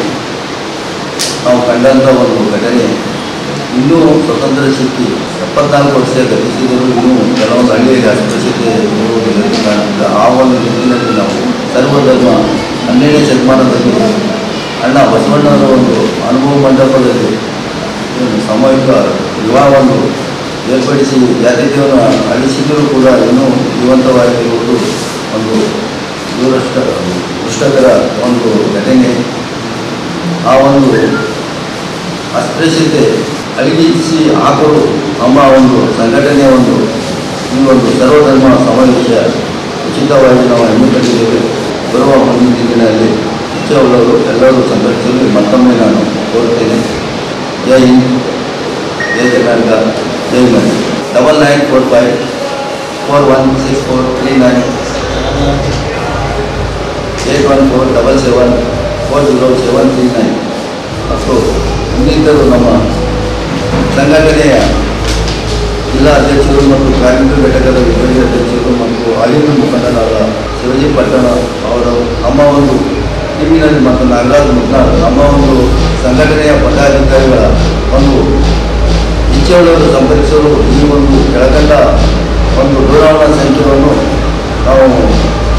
ನಾವು ಕಂಡಂಥ ಒಂದು ಘಟನೆ ಇನ್ನೂ ಸ್ವತಂತ್ರ ಸಿಕ್ಕಿ ಎಪ್ಪತ್ನಾಲ್ಕು ವರ್ಷ ಗತಿಸಿದರೂ ಇನ್ನೂ ಕೆಲವೊಂದು ಹಳ್ಳಿಯಲ್ಲಿ ಅಸ್ಪೃಶ್ಯತೆ ಇರುವುದು ಎದ್ದು ಕಾಣುತ್ತಿಲ್ಲ ಆ ಒಂದು ನಿಟ್ಟಿನಲ್ಲಿ ನಾವು ಸರ್ವಧರ್ಮ ಹನ್ನೆರಡನೇ ಶತಮಾನದಲ್ಲಿ ಅಣ್ಣ ಬಸವಣ್ಣವರ ಒಂದು ಅನುಭವ ಮಂಟಪದಲ್ಲಿ ಏನು ಸಾಮೂಹಿಕ ವಿವಾಹವನ್ನು ಏರ್ಪಡಿಸಿ ಜಾತಿ ಜೀವನ ಅಳಿಸಿದರೂ ಕೂಡ ಇನ್ನೂ ಜೀವಂತವಾಗಿರುವುದು ಒಂದು ದುರಷ್ಟ ದುಷ್ಟಕರ ಒಂದು ಘಟನೆ ಆ ಒಂದು ಅಸ್ಪೃಶ್ಯತೆ ಅಳಿಗಿಸಿ ಹಾಕಲು ನಮ್ಮ ಒಂದು ಸಂಘಟನೆಯ ಒಂದು ಈ ಒಂದು ಸರ್ವಧರ್ಮ ಸಮಾವೇಶ ಉಚಿತವಾಗಿ ನಾವು ಹಮ್ಮಿಕೊಂಡಿದ್ದೇವೆ ಬರುವ ಮುಂದಿನ ದಿನಗಳಲ್ಲಿ ಇಚ್ಛೆಯುಳ್ಳವರು ಎಲ್ಲರೂ ಸಂಘಟಿಸಲು ಮತ್ತೊಮ್ಮೆ ನಾನು ಕೋರುತ್ತೇನೆ ಜೈ ಹಿಂದ್ ಜೈ ಕರ್ನಾಟಕ ಜೈ ಮನೆ double nine four five four one six four three nine eight one four double seven four zero seven three nine ಮತ್ತು ಇನ್ನಿತರು ನಮ್ಮ ಸಂಘಟನೆಯ ಜಿಲ್ಲಾ ಅಧ್ಯಕ್ಷರು ಮತ್ತು ಕಾರ್ಮಿಕ ಘಟಕದ ವಿಭಾಗೀಯ ಅಧ್ಯಕ್ಷರು ಮತ್ತು ಅಲಿಂದ ಮುಖಂಡರಾದ ಶಿವಾಜಿ ಪಟ್ಟಣ ಅವರು ನಮ್ಮ ಒಂದು ಟೀಮಿನಲ್ಲಿ ಮತ್ತು ನಾಗರಾಜ್ ಮುದ್ನಾಳ್ ನಮ್ಮ ಒಂದು ಸಂಘಟನೆಯ ಪದಾಧಿಕಾರಿಗಳ ಒಂದು ಇಚ್ಛೆಯುಳ್ಳವರು ಸಂಪರ್ಕಿಸಲು ಈ ಒಂದು ಕೆಳಕಂಡ ಒಂದು ದೂರವಾಣಿ ಸಂಖ್ಯೆಯನ್ನು ನಾವು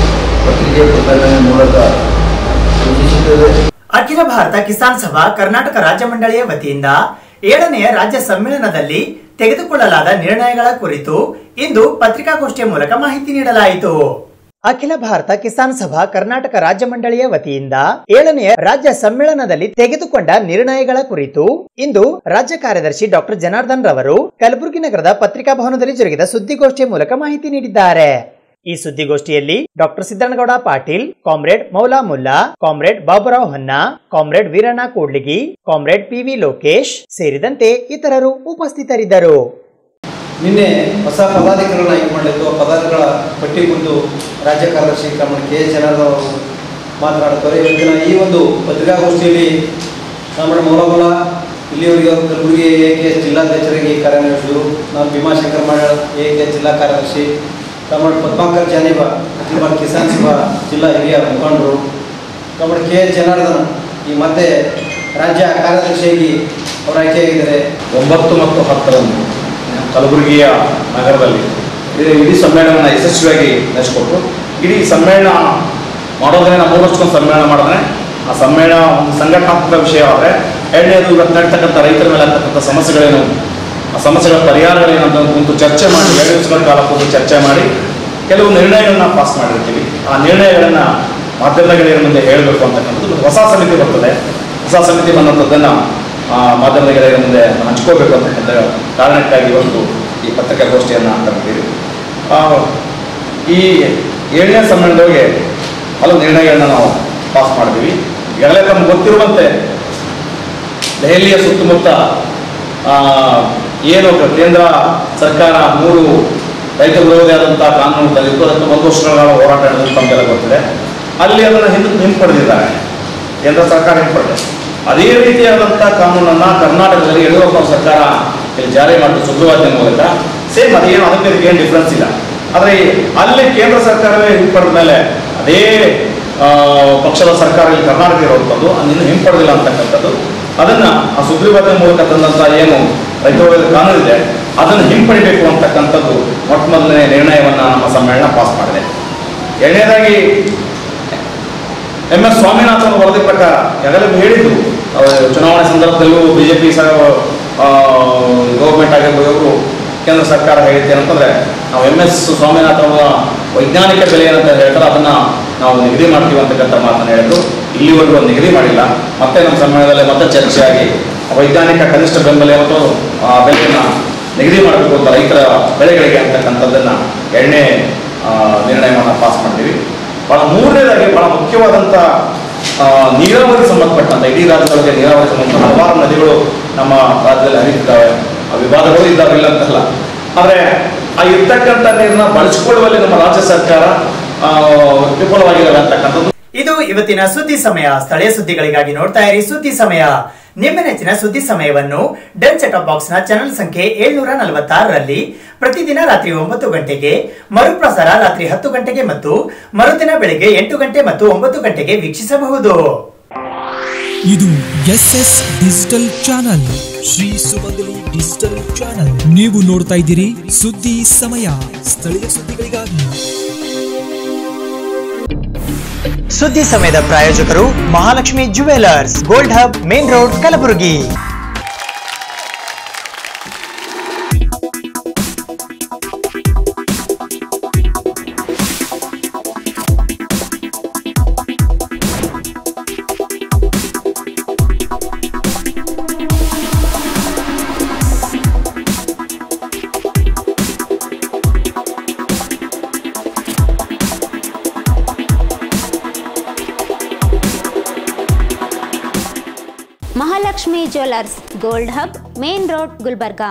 ಪತ್ರಿಕೆ ಪ್ರಕಟಣೆ ಮೂಲಕ ಸೂಚಿಸುತ್ತದೆ
ಅಖಿಲ ಭಾರತ ಕಿಸಾನ್ ಸಭಾ ಕರ್ನಾಟಕ ರಾಜ್ಯ ಮಂಡಳಿಯ ವತಿಯಿಂದ ಏಳನೆಯ ರಾಜ್ಯ ಸಮ್ಮೇಳನದಲ್ಲಿ ತೆಗೆದುಕೊಳ್ಳಲಾದ ನಿರ್ಣಯಗಳ ಕುರಿತು ಇಂದು ಪತ್ರಿಕಾಗೋಷ್ಠಿಯ ಮೂಲಕ ಮಾಹಿತಿ ನೀಡಲಾಯಿತು ಅಖಿಲ ಭಾರತ ಕಿಸಾನ್ ಸಭಾ ಕರ್ನಾಟಕ ರಾಜ್ಯ ಮಂಡಳಿಯ ವತಿಯಿಂದ ಏಳನೆಯ ರಾಜ್ಯ ಸಮ್ಮೇಳನದಲ್ಲಿ ತೆಗೆದುಕೊಂಡ ನಿರ್ಣಯಗಳ ಕುರಿತು ಇಂದು ರಾಜ್ಯ ಕಾರ್ಯದರ್ಶಿ ಡಾಕ್ಟರ್ ಜನಾರ್ದನ್ ರವರು ಕಲಬುರಗಿ ನಗರದ ಪತ್ರಿಕಾ ಭವನದಲ್ಲಿ ಜರುಗಿದ ಸುದ್ದಿಗೋಷ್ಠಿಯ ಮೂಲಕ ಮಾಹಿತಿ ನೀಡಿದ್ದಾರೆ ಈ ಸುದ್ದಿಗೋಷ್ಠಿಯಲ್ಲಿ doctor Siddannagouda Patil comrade Maula Mulla comrade Baburao Honna comrade Veeranna Kudligi comrade P V Lokesh ಸೇರಿದಂತೆ ಇತರರು ಉಪಸ್ಥಿತರಿದ್ದರು
ನಿನ್ನೆ ಹೊಸ ಪದಾಧಿಕಾರಿಗಳನ್ನ ಆಯ್ಕೆ ಮಾಡಲಿದ್ದು ಆ ಪದಾಧಿಕಾರಿಗಳ ಪಟ್ಟಿ ಕುರಿತು ರಾಜ್ಯ ಕಾರ್ಯದರ್ಶಿ ಕಮಲ್ ಕೆ ಎಸ್ ಜನಾರ್ದನ್ ಅವರು ಮಾತನಾಡುತ್ತಾರೆ ಇವತ್ತಿನ ಈ ಒಂದು ಪತ್ರಿಕಾಗೋಷ್ಠಿಯಲ್ಲಿ ನಮ್ಮ ಮೌಲಮಲ ಇಲ್ಲಿಯವರೆಗೆ ಅವರು ಕಲಬುರಗಿ ಎ ಕೆ ಎಸ್ ಜಿಲ್ಲಾಧ್ಯಕ್ಷರಾಗಿ ಕಾರ್ಯನಿರ್ವಹಿಸಿದರು ನಾನು ಭೀಮಾಶಂಕರ್ ಮಾಡ ಎ ಕೆ ಎಸ್ ಜಿಲ್ಲಾ ಕಾರ್ಯದರ್ಶಿ ಕಮಲ್ ಪದ್ಮಾಕರ್ ಜಾನಿಬ ಅಖಿಲ ಭಾರತ ಕಿಸಾನ್ ಸಭಾ ಜಿಲ್ಲಾ ಹಿರಿಯ ಮುಖಂಡರು ಕಮಲ್ ಕೆ ಎಸ್ ಜನಾರ್ದನ್ ಈ ಮತ್ತೆ ರಾಜ್ಯ ಕಾರ್ಯದರ್ಶಿಯಾಗಿ ಅವರು ಆಯ್ಕೆಯಾಗಿದ್ದಾರೆ
ಒಂಬತ್ತು ಮತ್ತು ಹತ್ತರಂದು ಕಲಬುರಗಿಯ ನಗರದಲ್ಲಿ ಇಡೀ ಇಡೀ ಸಮ್ಮೇಳನವನ್ನು ಯಶಸ್ವಿಯಾಗಿ ನಡೆಸಿಕೊಟ್ರು ಇಡೀ ಸಮ್ಮೇಳನ ಮಾಡೋದ್ರೆ ನಾವು ಮೂರು ವರ್ಷಕ್ಕೊಂದು ಸಮ್ಮೇಳನ ಮಾಡಿದ್ರೆ ಆ ಸಮ್ಮೇಳನ ಒಂದು ಸಂಘಟನಾತ್ಮಕ ವಿಷಯ ಆದರೆ ಎರಡನೇದು ಇವತ್ತು ನಡೀತಕ್ಕಂಥ ರೈತರ ಮೇಲೆ ಆಗ್ತಕ್ಕಂಥ ಸಮಸ್ಯೆಗಳೇನು ಆ ಸಮಸ್ಯೆಗಳ ಪರಿಹಾರಗಳೇನು ಅಂತ ಕುಂತು ಚರ್ಚೆ ಮಾಡಿ ಎರಡು ದಿವಸಗಳ ಕಾಲ ಕೂತು ಚರ್ಚೆ ಮಾಡಿ ಕೆಲವು ನಿರ್ಣಯಗಳನ್ನ ಪಾಸ್ ಮಾಡಿರ್ತೀವಿ ಆ ನಿರ್ಣಯಗಳನ್ನು ಮಾಧ್ಯಮಗಳ ಮುಂದೆ ಹೇಳಬೇಕು ಅಂತಕ್ಕಂಥದ್ದು ಒಂದು ಹೊಸ ಸಮಿತಿ ಬರ್ತದೆ ಹೊಸ ಸಮಿತಿ ಬಂದಂಥದ್ದನ್ನು ಮಾಧ್ಯಮದ ಗೆಳೆಯರ ಮುಂದೆ ಹಂಚ್ಕೋಬೇಕು ಅಂತಕ್ಕಂಥ ಕಾರಣಕ್ಕಾಗಿ ಇವತ್ತು ಈ ಪತ್ರಿಕಾಗೋಷ್ಠಿಯನ್ನು ಕರೆದಿದ್ದೀವಿ ಆ, ಈ ಏಳನೇ ಸಮ್ಮೇಳನದೊಳಗೆ ಹಲವು ನಿರ್ಣಯಗಳನ್ನ ನಾವು ಪಾಸ್ ಮಾಡಿದ್ದೀವಿ ಈಗಾಗಲೇ ತಮ್ಗೆ ಗೊತ್ತಿರುವಂತೆ ದೆಹಲಿಯ ಸುತ್ತಮುತ್ತ ಆ, ಏನು ಕೇಂದ್ರ ಸರ್ಕಾರ ಮೂರು ರೈತ ವಿರೋಧಿಯಾದಂಥ ಕಾನೂನು ತಂದಿತ್ತು ಅದಕ್ಕೆ ಒಂದು ವರ್ಷಗಳ ಹೋರಾಟ ನಡೆದು ತಮಗೆಲ್ಲ ಗೊತ್ತಿದೆ ಅಲ್ಲಿ ಅದನ್ನು ಹಿಂದೆ ಹಿಂಪಡೆದಿದ್ದಾರೆ ಕೇಂದ್ರ ಸರ್ಕಾರ ಹಿಂಪಡೆದಿದೆ ಅದೇ ರೀತಿಯಾದಂಥ ಕಾನೂನನ್ನ ಕರ್ನಾಟಕದಲ್ಲಿ ಯಡಿಯೂರಪ್ಪ ಸರ್ಕಾರ ಇಲ್ಲಿ ಜಾರಿ ಮಾಡಿದ ಸುಗ್ರೀವಾಜ್ಞೆ ಮೂಲಕ ಸೇಮ್ ಅದೇನು ಅದಕ್ಕೆ ಇದಕ್ಕೆ ಏನು ಡಿಫ್ರೆನ್ಸ್ ಇಲ್ಲ ಆದರೆ ಈ- ಅಲ್ಲಿ ಕೇಂದ್ರ ಸರ್ಕಾರವೇ ಹಿಂಪಡೆದ ಮೇಲೆ ಅದೇ ಆ, ಪಕ್ಷದ ಸರ್ಕಾರ ಇಲ್ಲಿ ಕರ್ನಾಟಕ ಇರುವಂಥದ್ದು ಅದನ್ನು ಹಿಂಪಡೆದಿಲ್ಲ ಅಂತಕ್ಕಂಥದ್ದು ಅದನ್ನ ಆ ಸುಗ್ರೀವಾಜ್ಞೆ ಮೂಲಕ ತಂದಂಥ ಏನು ರೈತ ವಿರೋಧಿ ಕಾನೂನು ಇದೆ ಅದನ್ನು ಹಿಂಪಡಿಬೇಕು ಅಂತಕ್ಕಂಥದ್ದು ಮೊಟ್ಟ ಮೊದಲನೇ ನಿರ್ಣಯವನ್ನ ನಮ್ಮ ಸಮ್ಮೇಳನ ಪಾಸ್ ಮಾಡಿದೆ ಎರಡನೇದಾಗಿ ಎಂ ಎಸ್ ಸ್ವಾಮಿನಾಥನ್ ವರದಿ ಪ್ರಕಾರ ಈಗಾಗಲೇ ಹೇಳಿದ್ರು ಅವರು ಚುನಾವಣೆ ಸಂದರ್ಭದಲ್ಲೂ ಬಿಜೆಪಿ ಸಹ ಗೌರ್ಮೆಂಟ್ ಆಗಿರ್ಬೋದು ಇವರು ಕೇಂದ್ರ ಸರ್ಕಾರ ಹೇಳಿದ್ದೆ ಅಂತಂದ್ರೆ ನಾವು ಎಂ ಎಸ್ ಸ್ವಾಮಿನಾಥನ್ ಅವರ ವೈಜ್ಞಾನಿಕ ಬೆಲೆ ಏನಂತ ಹೇಳ್ತಾರೆ ಅದನ್ನ ನಾವು ನಿಗದಿ ಮಾಡ್ತೀವಿ ಅಂತಕ್ಕಂಥ ಮಾತನ್ನು ಹೇಳಿದ್ರು ಇಲ್ಲಿವರೆಗೂ ಒಂದು ನಿಗದಿ ಮಾಡಿಲ್ಲ ಮತ್ತೆ ನಮ್ಮ ಸಮ್ಮೇಳನದಲ್ಲಿ ಮತ್ತೆ ಚರ್ಚೆಯಾಗಿ ವೈಜ್ಞಾನಿಕ ಕನಿಷ್ಠ ಬೆಂಬಲ ಮತ್ತು ಆ ಬೆಲೆಯನ್ನು ನಿಗದಿ ಮಾಡಬೇಕು ಅಂತ ರೈತರ ಬೆಳೆಗಳಿಗೆ ಅಂತಕ್ಕಂಥದ್ದನ್ನ ಎರಡನೇ ಆ, ನಿರ್ಣಯವನ್ನು ಪಾಸ್ ಮಾಡ್ತೀವಿ ಬಹಳ ಮೂರನೇದಾಗಿ ಬಹಳ ಮುಖ್ಯವಾದಂಥ ಆ, ನೀರಾವರಿ ಸಂಬಂಧಪಟ್ಟಂತ ಇಡೀ ರಾಜ್ಯದೊಳಗೆ ನೀರಾವರಿ ಸಂಬಂಧ ಹಲವಾರು ನದಿಗಳು ನಮ್ಮ ರಾಜ್ಯದಲ್ಲಿ ಹರಿಯುತ್ತಿದ್ದಾವೆ ಆ ವಿವಾದಗಳು ಇದ್ದಾವೆ ಇಲ್ಲ ಅಂತಲ್ಲ ಆದರೆ ಆ ಇರ್ತಕ್ಕಂಥ ನೀರನ್ನ ಬಳಸಿಕೊಳ್ಳುವಲ್ಲಿ ನಮ್ಮ ರಾಜ್ಯ ಸರ್ಕಾರ ಆ, ವಿಫಲವಾಗಿದ್ದಾವೆ ಅಂತಕ್ಕಂಥದ್ದು
ಇದು ಇವತ್ತಿನ ಸುದ್ದಿ ಸಮಯ ಸ್ಥಳೀಯ ಸುದ್ದಿಗಳಿಗಾಗಿ ನೋಡ್ತಾ ಇರಿ ಸುದ್ದಿ ಸಮಯ ನಿಮ್ಮ ನೆಚ್ಚಿನ ಸುದ್ದಿ ಸಮಯವನ್ನು ಡೆನ್ ಸೆಟ್ ಬಾಕ್ಸ್ ನ ಚಾನೆಲ್ ಸಂಖ್ಯೆ ಏಳ್ನೂರ ನಲವತ್ತಾರರಲ್ಲಿ ಪ್ರತಿದಿನ ರಾತ್ರಿ ಒಂಬತ್ತು ಗಂಟೆಗೆ ಮರುಪ್ರಸಾರ ರಾತ್ರಿ ಹತ್ತು ಗಂಟೆಗೆ ಮತ್ತು ಮರುದಿನ ಬೆಳಗ್ಗೆ ಎಂಟು ಗಂಟೆ ಮತ್ತು ಒಂಬತ್ತು ಗಂಟೆಗೆ ವೀಕ್ಷಿಸಬಹುದು
ಇದು S S digital channel Shri Sumangali digital channel ನೀವು ನೋಡ್ತಾ ಇದ್ದೀರಿ ಸುದ್ದಿ ಸಮಯ ಸ್ಥಳೀಯ ಸುದ್ದಿಗಳಿಗಾಗಿ
ಸುದ್ದಿ ಸಮಯದ ಪ್ರಾಯೋಜಕರು Mahalakshmi jewellers gold hub main road Kalaburagi
Mahalakshmi jewellers gold hub main road Gulbarga